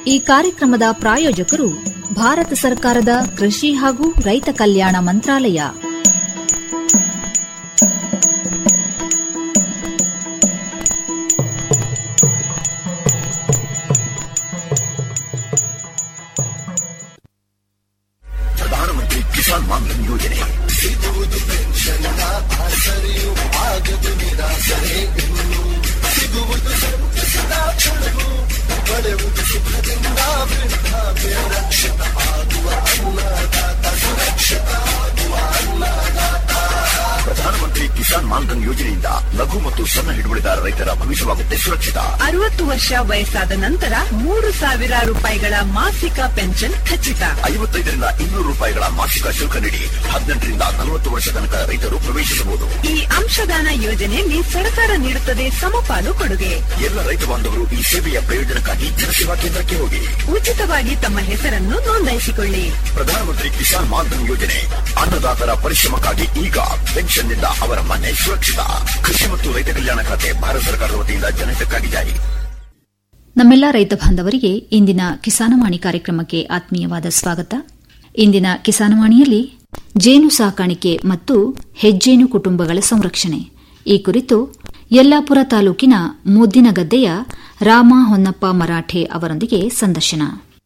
ಈ ಕಾರ್ಯಕ್ರಮದ ಪ್ರಾಯೋಜಕರು ಭಾರತ ಸರ್ಕಾರದ ಕೃಷಿ ಹಾಗೂ ರೈತ ಕಲ್ಯಾಣ ಮಂತ್ರಾಲಯ ಪ್ರಧಾನಮಂತ್ರಿ ಕಿಸಾನ್ ಮಾನ್ಧನ್ ಯೋಜನೆ ಸಿಗುವುದು ಪೆನ್ಷನ್ನ ಆಸರೆಯು ಆಗದು ನಿರಾಸರೆ ಇನ್ನು ಸಿಗುವುದು ಸಂತಸದ ಕ್ಷಣವು ಪಡೆಯುವುದು ಸುಖದಿಂದ ವೃದ್ಧಾಪ್ಯ ರಕ್ಷಿತ ಆಗುವ ಅನ್ನದಾತ ಸುರಕ್ಷಿತ ಆಗುವ ಅನ್ನದಾತ ಪ್ರಧಾನಮಂತ್ರಿ ಕಿಸಾನ್ ಮಾನ್ಧನ್ ಯೋಜನೆಯಿಂದ ಲಘು ಮತ್ತು ಸಣ್ಣ ಹಿಡುವಳಿದಾರ ರೈತರ ಭವಿಷ್ಯವಾಗುತ್ತೆ ಸುರಕ್ಷಿತ ಅರವತ್ತು ವರ್ಷ ವಯಸ್ಸಾದ ನಂತರ ಮೂರು ಸಾವಿರ ರೂಪಾಯಿಗಳ ಮಾಸಿಕ ಪೆನ್ಷನ್ ಖಚಿತ ಐವತ್ತೈದರಿಂದ ಇನ್ನೂರು ರೂಪಾಯಿಗಳ ಮಾಸಿಕ ಶುಲ್ಕ ನೀಡಿ ಹದಿನೆಂಟರಿಂದ ನಲವತ್ತು ವರ್ಷ ತನಕ ರೈತರು ಪ್ರವೇಶಿಸಬಹುದು ಈ ಅಂಶದಾನ ಯೋಜನೆಯಲ್ಲಿ ಸರ್ಕಾರ ನೀಡುತ್ತದೆ ಸಮಪಾಲು ಕೊಡುಗೆ ಎಲ್ಲ ರೈತ ಬಾಂಧವರು ಈ ಸೇವೆಯ ಪ್ರಯೋಜನಕ್ಕಾಗಿ ಜನಸೇವಾ ಕೇಂದ್ರಕ್ಕೆ ಹೋಗಿ ಉಚಿತವಾಗಿ ತಮ್ಮ ಹೆಸರನ್ನು ನೋಂದಾಯಿಸಿಕೊಳ್ಳಿ ಪ್ರಧಾನಮಂತ್ರಿ ಕಿಸಾನ್ ಮಾನ್ಧನ್ ಯೋಜನೆ ಅನ್ನದಾತರ ಪರಿಶ್ರಮಕ್ಕಾಗಿ ಈಗ ಪೆನ್ಷನ್ನಿಂದ ಅವರ ಮನೆ ಸುರಕ್ಷಿತ ಕೃಷಿ ಮತ್ತು ರೈತ ಕಲ್ಯಾಣ ಖಾತೆ ಭಾರತ ಸರ್ಕಾರದ ವತಿಯಿಂದ ಜನಹಿತಕ್ಕಾಗಿ ಜಾರಿ ನಮ್ಮೆಲ್ಲ ರೈತ ಬಾಂಧವರಿಗೆ ಇಂದಿನ ಕಿಸಾನವಾಣಿ ಕಾರ್ಯಕ್ರಮಕ್ಕೆ ಆತ್ಮೀಯವಾದ ಸ್ವಾಗತ ಇಂದಿನ ಕಿಸಾನವಾಣಿಯಲ್ಲಿ ಜೇನು ಸಾಕಾಣಿಕೆ ಮತ್ತು ಹೆಜ್ಜೇನು ಕುಟುಂಬಗಳ ಸಂರಕ್ಷಣೆ ಈ ಕುರಿತು ಯಲ್ಲಾಪುರ ತಾಲೂಕಿನ ಮುದ್ದಿನಗದ್ದೆಯ ರಾಮ ಹೊನ್ನಪ್ಪ ಮರಾಠೆ ಅವರೊಂದಿಗೆ ಸಂದರ್ಶನ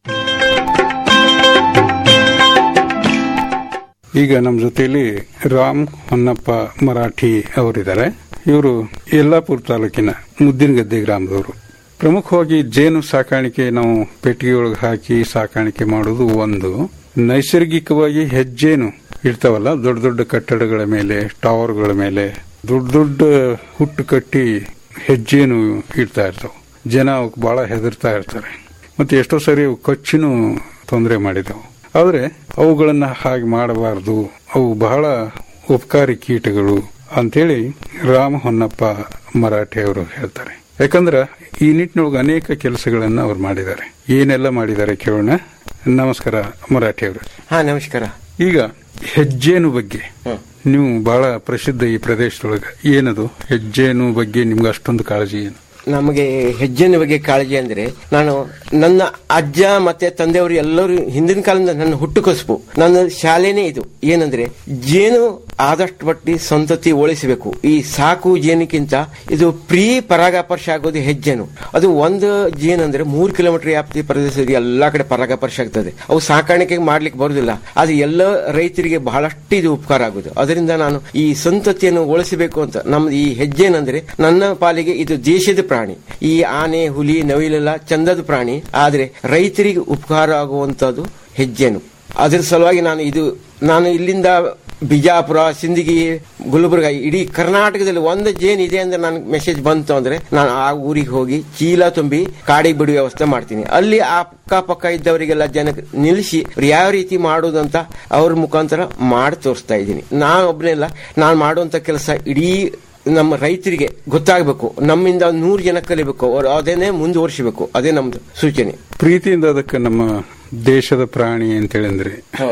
ಈಗ ನಮ್ಮ ಜೊತೆಯಲ್ಲಿ ರಾಮ್ ಹೊನ್ನಪ್ಪ ಮರಾಠಿ ಅವರಿದ್ದಾರೆ ಇವರು ಯಲ್ಲಾಪುರ ತಾಲೂಕಿನ ಮುದ್ದಿನಗದ್ದೆ ಗ್ರಾಮದವರು ಪ್ರಮುಖವಾಗಿ ಜೇನು ಸಾಕಾಣಿಕೆ ನಾವು ಪೆಟ್ಟಿಗೆಯೊಳಗೆ ಹಾಕಿ ಸಾಕಾಣಿಕೆ ಮಾಡೋದು ಒಂದು ನೈಸರ್ಗಿಕವಾಗಿ ಹೆಜ್ಜೇನು ಇರ್ತಾವಲ್ಲ ದೊಡ್ಡ ದೊಡ್ಡ ಕಟ್ಟಡಗಳ ಮೇಲೆ ಟವರ್ಗಳ ಮೇಲೆ ದೊಡ್ಡ ದೊಡ್ಡ ಹುಟ್ಟು ಕಟ್ಟಿ ಹೆಜ್ಜೇನು ಇಡ್ತಾ ಇರ್ತಾವ ಜನ ಅವಕ್ಕೆ ಬಹಳ ಹೆದರ್ತಾ ಇರ್ತಾರೆ ಮತ್ತೆ ಎಷ್ಟೋ ಸರಿ ಅವು ಕಚ್ಚಿನೂ ತೊಂದರೆ ಮಾಡಿದವು ಆದರೆ ಅವುಗಳನ್ನ ಹಾಗೆ ಮಾಡಬಾರದು ಅವು ಬಹಳ ಉಪಕಾರಿ ಕೀಟಗಳು ಅಂತೇಳಿ ರಾಮ ಹೊನ್ನಪ್ಪ ಮರಾಠೆ ಅವರು ಹೇಳ್ತಾರೆ ಯಾಕಂದ್ರೆ ಈ ನಿಟ್ಟಿನೊಳಗೆ ಅನೇಕ ಕೆಲಸಗಳನ್ನ ಅವ್ರು ಮಾಡಿದ್ದಾರೆ ಏನೆಲ್ಲ ಮಾಡಿದ್ದಾರೆ ಕೇಳೋಣ ನಮಸ್ಕಾರ ಮರಾಠಿ ಅವರು ಹಾ ನಮಸ್ಕಾರ ಈಗ ಹೆಜ್ಜೇನು ಬಗ್ಗೆ ನೀವು ಬಹಳ ಪ್ರಸಿದ್ಧ ಈ ಪ್ರದೇಶದೊಳಗೆ ಏನದು ಹೆಜ್ಜೇನು ಬಗ್ಗೆ ನಿಮ್ಗೆ ಅಷ್ಟೊಂದು ಕಾಳಜಿ ಏನು ನಮಗೆ ಹೆಜ್ಜೆನ ಬಗ್ಗೆ ಕಾಳಜಿ ಅಂದ್ರೆ ನಾನು ನನ್ನ ಅಜ್ಜ ಮತ್ತೆ ತಂದೆಯವರು ಎಲ್ಲರೂ ಹಿಂದಿನ ಕಾಲದಿಂದ ನನ್ನ ಹುಟ್ಟು ಕಸುಬು ನನ್ನ ಶಾಲೆನೇ ಇದು ಏನಂದ್ರೆ ಜೇನು ಆದಷ್ಟು ಮಟ್ಟಿ ಸಂತತಿ ಉಳಿಸಬೇಕು ಈ ಸಾಕು ಜೇನಿಗಿಂತ ಇದು ಪ್ರೀ ಪರಾಗಪರ್ಶ ಆಗೋದು ಹೆಜ್ಜೆನು ಅದು ಒಂದು ಜೇನು ಅಂದ್ರೆ ಮೂರು ಕಿಲೋಮೀಟರ್ ವ್ಯಾಪ್ತಿ ಪ್ರದೇಶದಲ್ಲಿ ಎಲ್ಲಾ ಕಡೆ ಪರಾಗಪರ್ಶ ಆಗ್ತದೆ ಅವು ಸಾಕಾಣಿಕೆ ಮಾಡ್ಲಿಕ್ಕೆ ಬರುದಿಲ್ಲ ಅದು ಎಲ್ಲ ರೈತರಿಗೆ ಬಹಳಷ್ಟು ಇದು ಉಪಕಾರ ಆಗುದು ಅದರಿಂದ ನಾನು ಈ ಸಂತತಿಯನ್ನು ಉಳಿಸಬೇಕು ಅಂತ ನಮ್ದು ಈ ಹೆಜ್ಜೆನಂದ್ರೆ ನನ್ನ ಪಾಲಿಗೆ ಇದು ದೇಶದ ಪ್ರಾಣಿ ಈ ಆನೆ ಹುಲಿ ನವಿಲೆಲ್ಲ ಚಂದದ ಪ್ರಾಣಿ ಆದ್ರೆ ರೈತರಿಗೆ ಉಪಕಾರ ಆಗುವಂತದ್ದು ಹೆಜ್ಜೆನು ಅದ್ರ ಸಲುವಾಗಿ ನಾನು ಇದು ನಾನು ಇಲ್ಲಿಂದ ಬಿಜಾಪುರ ಸಿಂದಗಿ ಗುಲ್ಬರ್ಗ ಇಡೀ ಕರ್ನಾಟಕದಲ್ಲಿ ಒಂದು ಜೇನ್ ಇದೆ ಅಂದ್ರೆ ನನಗೆ ಮೆಸೇಜ್ ಬಂತು ಅಂದ್ರೆ ನಾನು ಆ ಊರಿಗೆ ಹೋಗಿ ಚೀಲ ತುಂಬಿ ಕಾಡಿಗೆ ಬಿಡುವ ವ್ಯವಸ್ಥೆ ಮಾಡ್ತೀನಿ ಅಲ್ಲಿ ಅಕ್ಕಪಕ್ಕ ಇದ್ದವರಿಗೆಲ್ಲ ಜನಕ್ಕೆ ನಿಲ್ಲಿಸಿ ಅವ್ರು ಯಾವ ರೀತಿ ಮಾಡೋದಂತ ಅವ್ರ ಮುಖಾಂತರ ಮಾಡಿ ತೋರಿಸ್ತಾ ಇದ್ದೀನಿ ನಾನು ಒಬ್ಬನೆಲ್ಲ ನಾನು ಮಾಡುವಂತ ಕೆಲಸ ಇಡೀ ನಮ್ಮ ರೈತರಿಗೆ ಗೊತ್ತಾಗಬೇಕು ನಮ್ಮಿಂದ ನೂರು ಜನ ಕಲಿಬೇಕು ಅವ್ರು ಅದನ್ನೇ ಮುಂದುವರಿಸಬೇಕು ಅದೇ ನಮ್ದು ಸೂಚನೆ ಪ್ರೀತಿಯಿಂದ ಅದಕ್ಕೆ ನಮ್ಮ ದೇಶದ ಪ್ರಾಣಿ ಅಂತೇಳಂದ್ರೆ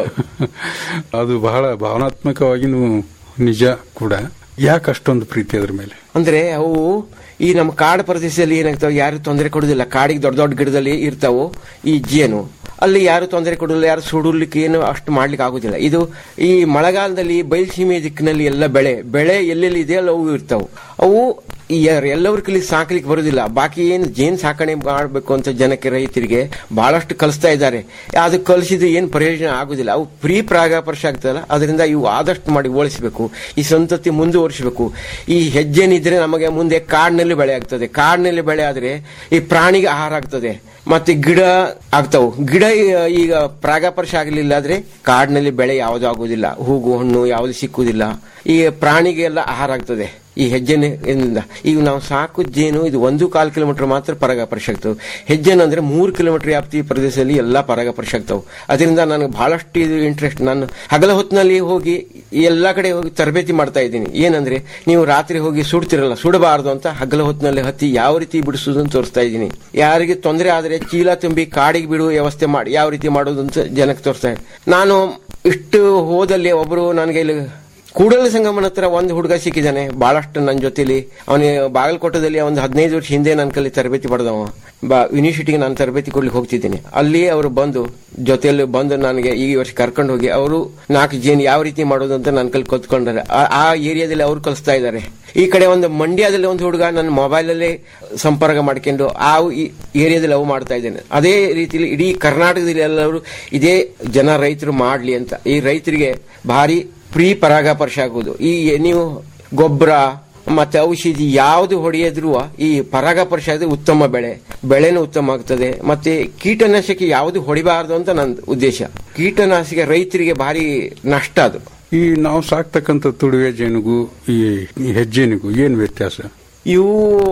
ಅದು ಬಹಳ ಭಾವನಾತ್ಮಕವಾಗಿ ನಿಜ ಕೂಡ ಯಾಕೆ ಅಷ್ಟೊಂದು ಪ್ರೀತಿ ಅದ್ರ ಮೇಲೆ ಅಂದ್ರೆ ಅವು ಈ ನಮ್ಮ ಕಾಡು ಪ್ರದೇಶದಲ್ಲಿ ಏನಾಗ್ತಾವ ಯಾರು ತೊಂದರೆ ಕೊಡುದಿಲ್ಲ ಕಾಡಿಗೆ ದೊಡ್ಡ ದೊಡ್ಡ ಗಿಡದಲ್ಲಿ ಇರ್ತಾವು ಈ ಜೇನು ಅಲ್ಲಿ ಯಾರು ತೊಂದರೆ ಕೊಡಲ್ಲ ಯಾರು ಸುಡಲಿಕ್ಕೆ ಏನು ಅಷ್ಟು ಮಾಡ್ಲಿಕ್ಕೆ ಆಗುದಿಲ್ಲ ಇದು ಈ ಮಳೆಗಾಲದಲ್ಲಿ ಬಯಲುಸೀಮೆ ದಿಕ್ಕಿನಲ್ಲಿ ಎಲ್ಲ ಬೆಳೆ ಬೆಳೆ ಎಲ್ಲೆಲ್ಲಿ ಇದೆ ಅಲ್ಲಿ ಅವು ಇರ್ತಾವು ಅವು ಎಲ್ಲವ್ರ ಕಲಿ ಸಾಕ್ಲಿಕ್ಕೆ ಬರುದಿಲ್ಲ ಬಾಕಿ ಏನು ಜೇನ್ ಸಾಕಣೆ ಮಾಡಬೇಕು ಅಂತ ಜನಕ್ಕೆ ರೈತರಿಗೆ ಬಹಳಷ್ಟು ಕಲಿಸ್ತಾ ಇದ್ದಾರೆ ಅದು ಕಲಿಸಿದ್ರೆ ಏನು ಪ್ರಯೋಜನ ಆಗುದಿಲ್ಲ ಅವು ಪ್ರೀ ಪ್ರಾಗಪರ್ಶ ಆಗ್ತದಲ್ಲ ಅದರಿಂದ ಇವು ಆದಷ್ಟು ಮಾಡಿ ಓಳಿಸಬೇಕು ಈ ಸಂತತಿ ಮುಂದುವರಿಸಬೇಕು ಈ ಹೆಜ್ಜೆನಿದ್ರೆ ನಮಗೆ ಮುಂದೆ ಕಾಡಿನಲ್ಲಿ ಬೆಳೆ ಆಗ್ತದೆ ಕಾಡಿನಲ್ಲಿ ಬೆಳೆ ಆದ್ರೆ ಈ ಪ್ರಾಣಿಗೆ ಆಹಾರ ಆಗ್ತದೆ ಮತ್ತೆ ಗಿಡ ಆಗ್ತಾವು ಗಿಡ ಈಗ ಪ್ರಾಗಪರ್ಶ ಆಗಲಿಲ್ಲ ಆದ್ರೆ ಕಾಡಿನಲ್ಲಿ ಬೆಳೆ ಯಾವುದು ಆಗುದಿಲ್ಲ ಹೂಗು ಹಣ್ಣು ಯಾವುದು ಸಿಕ್ಕುದಿಲ್ಲ ಈ ಪ್ರಾಣಿಗೆ ಎಲ್ಲ ಆಹಾರ ಆಗ್ತದೆ ಈ ಹೆಜ್ಜೆನಿಂದ ಈಗ ನಾವು ಸಾಕು ಜೇನು ಇದು ಒಂದು ಕಾಲು ಕಿಲೋಮೀಟರ್ ಮಾತ್ರ ಪರಾಗಪರ್ಶ ಆಗ್ತವೆ ಹೆಜ್ಜೆನು ಅಂದ್ರೆ ಮೂರು ಕಿಲೋಮೀಟರ್ ವ್ಯಾಪ್ತಿ ಪ್ರದೇಶದಲ್ಲಿ ಎಲ್ಲ ಪರಾಗಪರ್ಶ ಆಗ್ತಾವೆ ಅದರಿಂದ ನನಗೆ ಬಹಳಷ್ಟು ಇದು ಇಂಟ್ರೆಸ್ಟ್ ನಾನು ಹಗಲ ಹೊತ್ತಿನಲ್ಲಿ ಹೋಗಿ ಎಲ್ಲಾ ಕಡೆ ಹೋಗಿ ತರಬೇತಿ ಮಾಡ್ತಾ ಇದ್ದೀನಿ ಏನಂದ್ರೆ ನೀವು ರಾತ್ರಿ ಹೋಗಿ ಸುಡ್ತಿರಲ್ಲ ಸುಡಬಾರದು ಅಂತ ಹಗಲ ಹೊತ್ತಿನಲ್ಲಿ ಹತ್ತಿ ಯಾವ ರೀತಿ ಬಿಡಿಸೋದನ್ನು ತೋರಿಸ್ತಾ ಇದ್ದೀನಿ ಯಾರಿಗೆ ತೊಂದರೆ ಆದ್ರೆ ಚೀಲ ತುಂಬಿ ಕಾಡಿಗೆ ಬಿಡುವ ವ್ಯವಸ್ಥೆ ಮಾಡಿ ಯಾವ ರೀತಿ ಮಾಡೋದು ಅಂತ ಜನಕ್ಕೆ ತೋರಿಸ್ತಾ ಇದ್ದೀನಿ ನಾನು ಇಷ್ಟು ಹೋದಲ್ಲಿ ಒಬ್ಬರು ನನಗೆ ಇಲ್ಲಿ ಕೂಡಲ ಸಂಗಮನ ಹತ್ರ ಒಂದು ಹುಡುಗ ಸಿಕ್ಕಿದ್ದಾನೆ ಬಹಳಷ್ಟು ನನ್ನ ಜೊತೆಲಿ ಅವನಿಗೆ ಬಾಗಲಕೋಟದಲ್ಲಿ ಒಂದು ಹದಿನೈದು ವರ್ಷ ಹಿಂದೆ ನನ್ನ ಕಲ್ಲಿ ತರಬೇತಿ ಪಡೆದವ ಬಾ ಯೂನಿವರ್ಸಿಟಿಗೆ ನಾನು ತರಬೇತಿ ಕೊಡ್ಲಿಕ್ಕೆ ಹೋಗ್ತಿದ್ದೀನಿ ಅಲ್ಲಿ ಅವರು ಬಂದು ಜೊತೆಯಲ್ಲಿ ಬಂದು ನನಗೆ ಈ ವರ್ಷ ಕರ್ಕೊಂಡು ಹೋಗಿ ಅವರು ನಾಲ್ಕು ಜೇನು ಯಾವ ರೀತಿ ಮಾಡೋದು ಅಂತ ನನ್ನ ಕಲ್ ಕಲ್ತ್ಕೊಂಡಾರೆ ಆ- ಆ ಏರಿಯಾದಲ್ಲಿ ಅವ್ರು ಕಲಿಸ್ತಾ ಇದ್ದಾರೆ ಈ ಕಡೆ ಒಂದು ಮಂಡ್ಯದಲ್ಲಿ ಒಂದು ಹುಡುಗ ನನ್ನ ಮೊಬೈಲಲ್ಲಿ ಸಂಪರ್ಕ ಮಾಡ್ಕೊಂಡು ಆ ಈ ಏರಿಯಾದಲ್ಲಿ ಅವು ಮಾಡ್ತಾ ಇದ್ದೇನೆ ಅದೇ ರೀತಿಯಲ್ಲಿ ಇಡೀ ಕರ್ನಾಟಕದಲ್ಲಿ ಎಲ್ಲರೂ ಇದೇ ಜನ ರೈತರು ಮಾಡ್ಲಿ ಅಂತ ಈ ರೈತರಿಗೆ ಭಾರಿ ಪ್ರೀ ಪರಾಗಪರ್ಶ ಆಗುವುದು ಈ ನೀವು ಗೊಬ್ಬರ ಮತ್ತೆ ಔಷಧಿ ಯಾವುದು ಹೊಡೆಯದ್ರು ಈ ಪರಾಗಪರ್ಶ ಆದ್ರೆ ಉತ್ತಮ ಬೆಳೆ ಬೆಳೆನೂ ಉತ್ತಮ ಆಗ್ತದೆ ಮತ್ತೆ ಕೀಟನಾಶಕ ಯಾವುದು ಹೊಡಿಬಾರದು ಅಂತ ನನ್ನ ಉದ್ದೇಶ ಕೀಟನಾಶಕ ರೈತರಿಗೆ ಭಾರಿ ನಷ್ಟ ಅದು ಈ ನಾವು ಸಾಕ್ತಕ್ಕಂಥ ತುಡುವೆ ಜೇನುಗೂ ಈ ಈ ಹೆಜ್ಜೆನಿಗೂ ಏನ್ ವ್ಯತ್ಯಾಸ ಇವು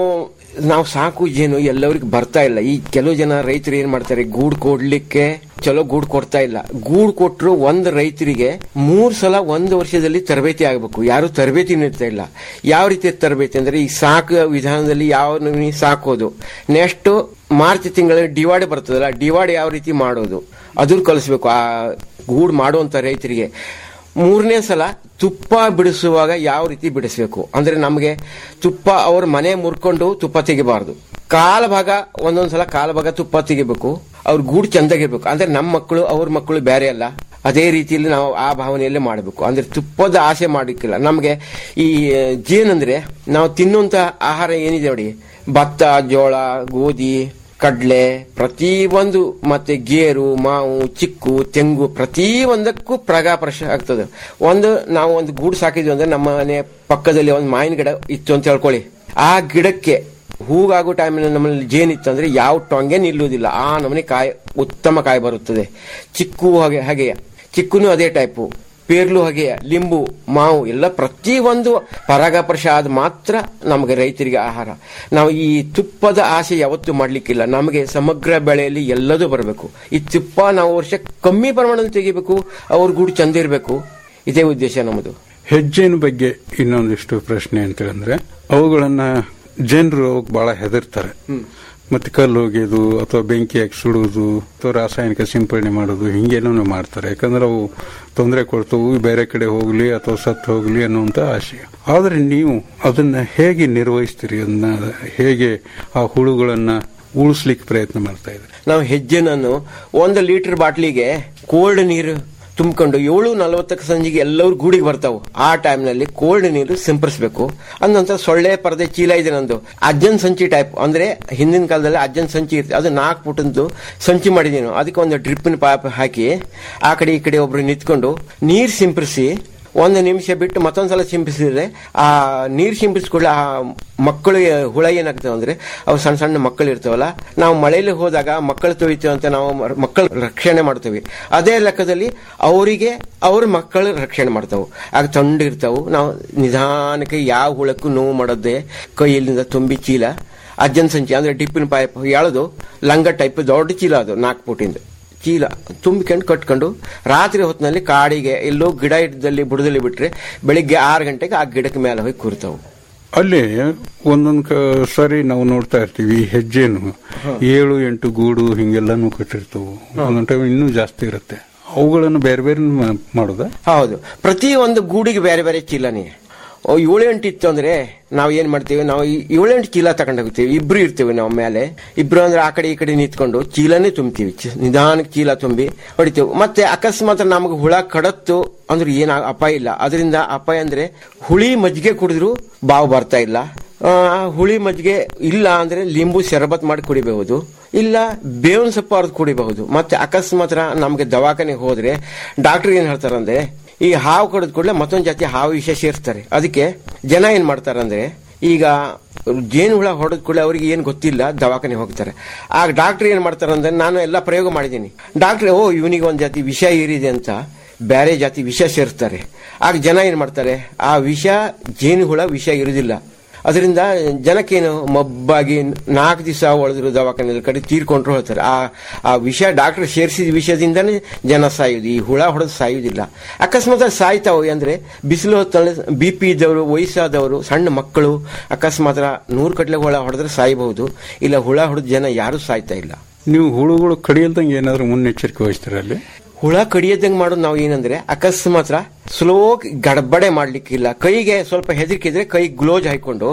ನಾವು ಸಾಕು ಜೇನು ಎಲ್ಲರಿಗೂ ಬರ್ತಾ ಇಲ್ಲ ಈ ಕೆಲವು ಜನ ರೈತರು ಏನ್ ಮಾಡ್ತಾರೆ ಗೂಡ್ ಕೊಡ್ಲಿಕ್ಕೆ ಚಲೋ ಗೂಡ್ ಕೊಡ್ತಾ ಇಲ್ಲ ಗೂಡ್ ಕೊಟ್ರು ಒಂದು ರೈತರಿಗೆ ಮೂರ್ ಸಲ ಒಂದು ವರ್ಷದಲ್ಲಿ ತರಬೇತಿ ಆಗಬೇಕು ಯಾರು ತರಬೇತಿ ನೀಡ್ತಾ ಇಲ್ಲ ಯಾವ ರೀತಿ ತರಬೇತಿ ಅಂದ್ರೆ ಈ ಸಾಕು ವಿಧಾನದಲ್ಲಿ ಯಾವ ನಮೂನಿ ಸಾಕೋದು ನೆಕ್ಸ್ಟ್ ಮಾರ್ಚ್ ತಿಂಗಳಲ್ಲಿ ಡಿವಾಡ್ ಬರ್ತದಲ್ಲ ಡಿವಾಡ್ ಯಾವ ರೀತಿ ಮಾಡೋದು ಅದ್ರ ಕಲಿಸ್ಬೇಕು ಆ ಗೂಡ್ ಮಾಡುವಂತ ರೈತರಿಗೆ ಮೂರನೇ ಸಲ ತುಪ್ಪ ಬಿಡಿಸುವಾಗ ಯಾವ ರೀತಿ ಬಿಡಿಸಬೇಕು ಅಂದ್ರೆ ನಮಗೆ ತುಪ್ಪ ಅವ್ರ ಮನೆ ಮುರ್ಕೊಂಡು ತುಪ್ಪ ತೆಗಿಬಾರ್ದು ಕಾಲ ಭಾಗ ಒಂದೊಂದ್ ಸಲ ಕಾಲ ಭಾಗ ತುಪ್ಪ ತೆಗಿಬೇಕು ಅವ್ರ ಗೂಡು ಚಂದಾಗಿರ್ಬೇಕು ಅಂದ್ರೆ ನಮ್ಮ ಮಕ್ಕಳು ಅವ್ರ ಮಕ್ಕಳು ಬೇರೆ ಅಲ್ಲ ಅದೇ ರೀತಿಯಲ್ಲಿ ನಾವು ಆ ಭಾವನೆಯಲ್ಲೇ ಮಾಡಬೇಕು ಅಂದ್ರೆ ತುಪ್ಪದ ಆಸೆ ಮಾಡಲಿಕ್ಕಿಲ್ಲ ನಮಗೆ ಈ ಜೇನಂದ್ರೆ ನಾವು ತಿನ್ನುವಂತ ಆಹಾರ ಏನಿದೆ ನೋಡಿ ಭತ್ತ ಜೋಳ ಗೋಧಿ ಕಡ್ಲೆ ಪ್ರತಿ ಒಂದು ಮತ್ತೆ ಗೇರು ಮಾವು ಚಿಕ್ಕು ತೆಂಗು ಪ್ರತಿ ಒಂದಕ್ಕೂ ಪ್ರಾಗಾಪರ್ಶ ಆಗ್ತದೆ ಒಂದು ನಾವು ಒಂದು ಗೂಡು ಸಾಕಿದ್ವಿ ಅಂದ್ರೆ ನಮ್ಮ ಮನೆ ಪಕ್ಕದಲ್ಲಿ ಒಂದು ಮಾವಿನ ಗಿಡ ಇತ್ತು ಅಂತ ಹೇಳ್ಕೊಳ್ಳಿ ಆ ಗಿಡಕ್ಕೆ ಹೂಗಾಗೋ ಟೈಮಿನಲ್ಲಿ ನಮ್ಮಲ್ಲಿ ಜೇನಿತ್ತು ಅಂದ್ರೆ ಯಾವ ಟೊಂಗೆ ನಿಲ್ಲುವುದಿಲ್ಲ ಆ ನಮನೆ ಕಾಯಿ ಉತ್ತಮ ಕಾಯಿ ಬರುತ್ತದೆ ಚಿಕ್ಕು ಹಾಗೆ ಹಾಗೆಯೇ ಚಿಕ್ಕುನು ಅದೇ ಟೈಪು ಪೇರ್ಲು ಹಾಗೆಯ ಲಿಂಬು ಮಾವು ಎಲ್ಲ ಪ್ರತಿ ಒಂದು ಪರಾಗಪರ್ಶ ಆದ ಮಾತ್ರ ನಮಗೆ ರೈತರಿಗೆ ಆಹಾರ ನಾವು ಈ ತುಪ್ಪದ ಆಸೆ ಯಾವತ್ತೂ ಮಾಡ್ಲಿಕ್ಕಿಲ್ಲ ನಮಗೆ ಸಮಗ್ರ ಬೆಳೆಯಲ್ಲಿ ಎಲ್ಲದೂ ಬರಬೇಕು ಈ ತುಪ್ಪ ನಾವು ವರ್ಷ ಕಮ್ಮಿ ಪ್ರಮಾಣದಲ್ಲಿ ತೆಗಿಬೇಕು ಅವ್ರ ಗೂಡು ಚಂದ ಇರಬೇಕು ಇದೇ ಉದ್ದೇಶ ನಮ್ಮದು ಹೆಜ್ಜೆನ ಬಗ್ಗೆ ಇನ್ನೊಂದಿಷ್ಟು ಪ್ರಶ್ನೆ ಅಂತ ಹೇಳಿದ್ರೆ ಅವುಗಳನ್ನ ಜನರು ಅವಕ್ಕೆ ಬಹಳ ಹೆದರ್ತಾರೆ ಮತ್ತೆ ಕಲ್ಲು ಒಗೆಯೋದು ಅಥವಾ ಬೆಂಕಿ ಹಾಕಿ ಸುಡುವುದು ಅಥವಾ ರಾಸಾಯನಿಕ ಸಿಂಪಡಣೆ ಮಾಡೋದು ಹಿಂಗೇನೋ ಮಾಡ್ತಾರೆ ಯಾಕಂದ್ರೆ ಅವು ತೊಂದರೆ ಕೊಡ್ತವು ಬೇರೆ ಕಡೆ ಹೋಗ್ಲಿ ಅಥವಾ ಸತ್ತು ಹೋಗ್ಲಿ ಅನ್ನುವಂತ ಆಶೆ ಆದ್ರೆ ನೀವು ಅದನ್ನ ಹೇಗೆ ನಿರ್ವಹಿಸ್ತೀರಿ ಅದನ್ನ ಹೇಗೆ ಆ ಹುಳುಗಳನ್ನ ಉಳಿಸ್ಲಿಕ್ಕೆ ಪ್ರಯತ್ನ ಮಾಡ್ತಾ ಇದ್ರಿ ನಾವು ಹೆಜ್ಜೆನನ್ನು ಒಂದು ಲೀಟರ್ ಬಾಟ್ಲಿಗೆ ಕೋಲ್ಡ್ ನೀರು ತುಂಬಿಕೊಂಡು ಏಳು ನಲವತ್ತಕ್ಕೆ ಸಂಜೆಗೆ ಎಲ್ಲರೂ ಗೂಡಿಗೆ ಬರ್ತಾವು ಆ ಟೈಮ್ನಲ್ಲಿ ಕೋಲ್ಡ್ ನೀರು ಸಿಂಪಡಿಸಬೇಕು ಅಂದಂತ ಸೊಳ್ಳೆ ಪರದೆ ಚೀಲ ಇದೆ ನಂದು ಅಜ್ಜನ್ ಸಂಚಿ ಟೈಪ್ ಅಂದ್ರೆ ಹಿಂದಿನ ಕಾಲದಲ್ಲಿ ಅಜ್ಜನ್ ಸಂಚಿ ಇರ್ತದೆ ಅದು ನಾಲ್ಕು ಪುಟದ್ದು ಸಂಚಿ ಮಾಡಿದೀನಿ ಅದಕ್ಕೆ ಒಂದು ಡ್ರಿಪ್ಪಿನ ಪಾಪ್ ಹಾಕಿ ಆ ಕಡೆ ಈ ಕಡೆ ಒಬ್ರು ನಿಂತ್ಕೊಂಡು ನೀರು ಸಿಂಪಡಿಸಿ ಒಂದು ನಿಮಿಷ ಬಿಟ್ಟು ಮತ್ತೊಂದ್ಸಲ ಸಿಂಪಿಸಿದ್ರೆ ಆ ನೀರು ಸಿಂಪಿಸ್ಕೊಳ್ಳಿ ಆ ಮಕ್ಕಳು ಹುಳ ಏನಾಗ್ತವೆ ಅಂದ್ರೆ ಅವು ಸಣ್ಣ ಸಣ್ಣ ಮಕ್ಕಳು ಇರ್ತಾವಲ್ಲ ನಾವು ಮಳೆಯಲ್ಲಿ ಹೋದಾಗ ಮಕ್ಕಳು ತೊಳಿತೀವಿ ಅಂತ ನಾವು ಮಕ್ಕಳು ರಕ್ಷಣೆ ಮಾಡ್ತೇವೆ ಅದೇ ಲೆಕ್ಕದಲ್ಲಿ ಅವರಿಗೆ ಅವ್ರ ಮಕ್ಕಳು ರಕ್ಷಣೆ ಮಾಡ್ತಾವು ಆಗ ತಂಡು ಇರ್ತಾವು ನಾವು ನಿಧಾನಕ್ಕೆ ಯಾವ ಹುಳಕ್ಕೂ ನೋವು ಮಾಡದೆ ಕೈಯಲ್ಲಿಂದ ತುಂಬಿ ಚೀಲ ಅಜ್ಜನ್ ಸಂಚಿ ಅಂದ್ರೆ ಡಿಪ್ಪಿನ ಪೈಪ್ ಎಳೆದು ಲಂಗ ಟೈಪ್ ದೊಡ್ಡ ಚೀಲ ಅದು ನಾಲ್ಕು ಫುಟಿಂದ ಚೀಲ ತುಂಬಿಕೊಂಡು ಕಟ್ಕೊಂಡು ರಾತ್ರಿ ಹೊತ್ತಿನಲ್ಲಿ ಕಾಡಿಗೆ ಎಲ್ಲೋ ಗಿಡ ಇದ್ದಲ್ಲಿ ಬುಡದಲ್ಲಿ ಬಿಟ್ರೆ ಬೆಳಿಗ್ಗೆ ಆರು ಗಂಟೆಗೆ ಆ ಗಿಡಕ್ಕೆ ಮೇಲೆ ಹೋಗಿ ಕೂರ್ತಾವು ಅಲ್ಲಿ ಒಂದೊಂದ್ ಕ- ಸರಿ ನಾವು ನೋಡ್ತಾ ಇರ್ತೀವಿ ಈ ಹೆಜ್ಜೆನು ಏಳು ಎಂಟು ಗೂಡು ಹಿಂಗೆಲ್ಲಾನು ಕಟ್ಟಿರ್ತವು ಒಂದೊಂದ್ ಟೈಮ್ ಇನ್ನೂ ಜಾಸ್ತಿ ಇರುತ್ತೆ ಅವುಗಳನ್ನು ಬೇರೆ ಬೇರೆ ಮ- ಮಾಡೋದಾ ಹೌದು ಪ್ರತಿ ಒಂದು ಗೂಡಿಗೆ ಬೇರೆ ಬೇರೆ ಚೀಲನೇ ಓ, ಏಳು ಎಂಟು ಇತ್ತು ಅಂದ್ರೆ ನಾವು ಏನ್ ಮಾಡ್ತೀವಿ ನಾವು ಈ ಏಳೆಂಟು ಚೀಲ ತಗೊಂಡು ಹೋಗ್ತೀವಿ ಇಬ್ರು ಇರ್ತೀವಿ ನಾವು ಮೇಲೆ ಇಬ್ರು ಅಂದ್ರೆ ಆ ಕಡೆ ಈ ಕಡೆ ನಿಂತ್ಕೊಂಡು ಚೀಲನೇ ತುಂಬ್ತೀವಿ ಚಿ- ನಿಧಾನಕ್ಕೆ ಚೀಲ ತುಂಬಿ ಹೊಡಿತೀವಿ ಮತ್ತೆ ಅಕಸ್ಮಾತ್ ನಮಗೆ ಹುಳ ಕಡತ್ತು ಅಂದ್ರೆ ಏನ ಅಪಾಯ ಇಲ್ಲ ಅದರಿಂದ ಅಪಾಯ ಅಂದ್ರೆ ಹುಳಿ ಮಜ್ಜಿಗೆ ಕುಡಿದ್ರು ಬಾವು ಬರ್ತಾ ಇಲ್ಲ ಆ, ಹುಳಿ ಮಜ್ಜಿಗೆ ಇಲ್ಲ ಅಂದ್ರೆ ಲಿಂಬು ಶರಬತ್ ಮಾಡಿ ಕುಡಿಬಹುದು ಇಲ್ಲ ಬೇವಿನ ಸೊಪ್ಪು ಅರ್ದು ಕುಡಿಬಹುದು ಮತ್ತೆ ಅಕಸ್ಮಾತ್ ನಮಗೆ ದವಾಖಾನೆಗೆ ಹೋದ್ರೆ ಡಾಕ್ಟರ್ ಏನ್ ಹೇಳ್ತಾರಂದ್ರೆ ಈ ಹಾವು ಕಡಿದ ಕೂಡಲೇ ಮತ್ತೊಂದು ಜಾತಿ ಹಾವು ವಿಷ ಸೇರಿಸ್ತಾರೆ ಅದಕ್ಕೆ ಜನ ಏನ್ ಮಾಡ್ತಾರಂದ್ರೆ ಈಗ ಜೇನು ಹುಳ ಹೊಡೆದ ಕೂಡಲೇ ಅವರಿಗೆ ಏನು ಗೊತ್ತಿಲ್ಲ ದವಾಖಾನೆ ಹೋಗ್ತಾರೆ ಆಗ ಡಾಕ್ಟರ್ ಏನ್ ಮಾಡ್ತಾರಂದ್ರೆ ನಾನು ಎಲ್ಲ ಪ್ರಯೋಗ ಮಾಡಿದ್ದೀನಿ ಡಾಕ್ಟರ್ ಓ ಇವನಿಗೆ ಒಂದು ಜಾತಿ ವಿಷ ಏರಿದೆ ಅಂತ ಬೇರೆ ಜಾತಿ ವಿಷ ಸೇರಿಸ್ತಾರೆ ಆಗ ಜನ ಏನ್ ಮಾಡ್ತಾರೆ ಆ ವಿಷ ಜೇನು ಹುಳ ವಿಷ ಇರುವುದಿಲ್ಲ ಅದರಿಂದ ಜನಕ್ಕೇನು ಮಬ್ಬಾಗಿ ನಾಲ್ಕು ದಿವಸ ಒಳದ್ರು ದವಾಖಾನೆ ಕಡೆ ತೀರ್ಕೊಂಡ್ರು ಹೇಳ್ತಾರೆ ಆ ಆ ವಿಷ ಡಾಕ್ಟರ್ ಸೇರಿಸಿದ ವಿಷಯದಿಂದನೇ ಜನ ಸಾಯುದು ಈ ಹುಳ ಹೊಡೆದು ಸಾಯುವುದಿಲ್ಲ ಅಕಸ್ಮಾತ್ ಸಾಯ್ತಾವೆ ಅಂದ್ರೆ ಬಿಸಿಲು ಹೊತ್ತಲ್ಲಿ ಬಿ ಪಿ ಇದ್ದವರು ವಯಸ್ಸಾದವರು ಸಣ್ಣ ಮಕ್ಕಳು ಅಕಸ್ಮಾತ್ ನೂರು ಕಟ್ಲೆ ಹುಳ ಹೊಡೆದ್ರೆ ಸಾಯಬಹುದು ಇಲ್ಲ ಹುಳ ಹೊಡೆದ ಜನ ಯಾರು ಸಾಯ್ತಾ ಇಲ್ಲ ನೀವು ಹುಳುಗಳು ಕಡಿಯಲ್ದಂಗೆ ಏನಾದ್ರೂ ಮುನ್ನೆಚ್ಚರಿಕೆ ವಹಿಸ್ತೀರ ಅಲ್ಲಿ ಹುಳ ಕಡಿಯದಂಗೆ ಮಾಡೋದು ನಾವು ಏನಂದ್ರೆ ಅಕಸ್ಮಾತ್ ಸ್ಲೋ ಗಡಬಡೆ ಮಾಡ್ಲಿಕ್ಕಿಲ್ಲ ಕೈಗೆ ಸ್ವಲ್ಪ ಹೆದರಿಕಿದ್ರೆ ಕೈ ಗ್ಲೋಜ್ ಹಾಕೊಂಡು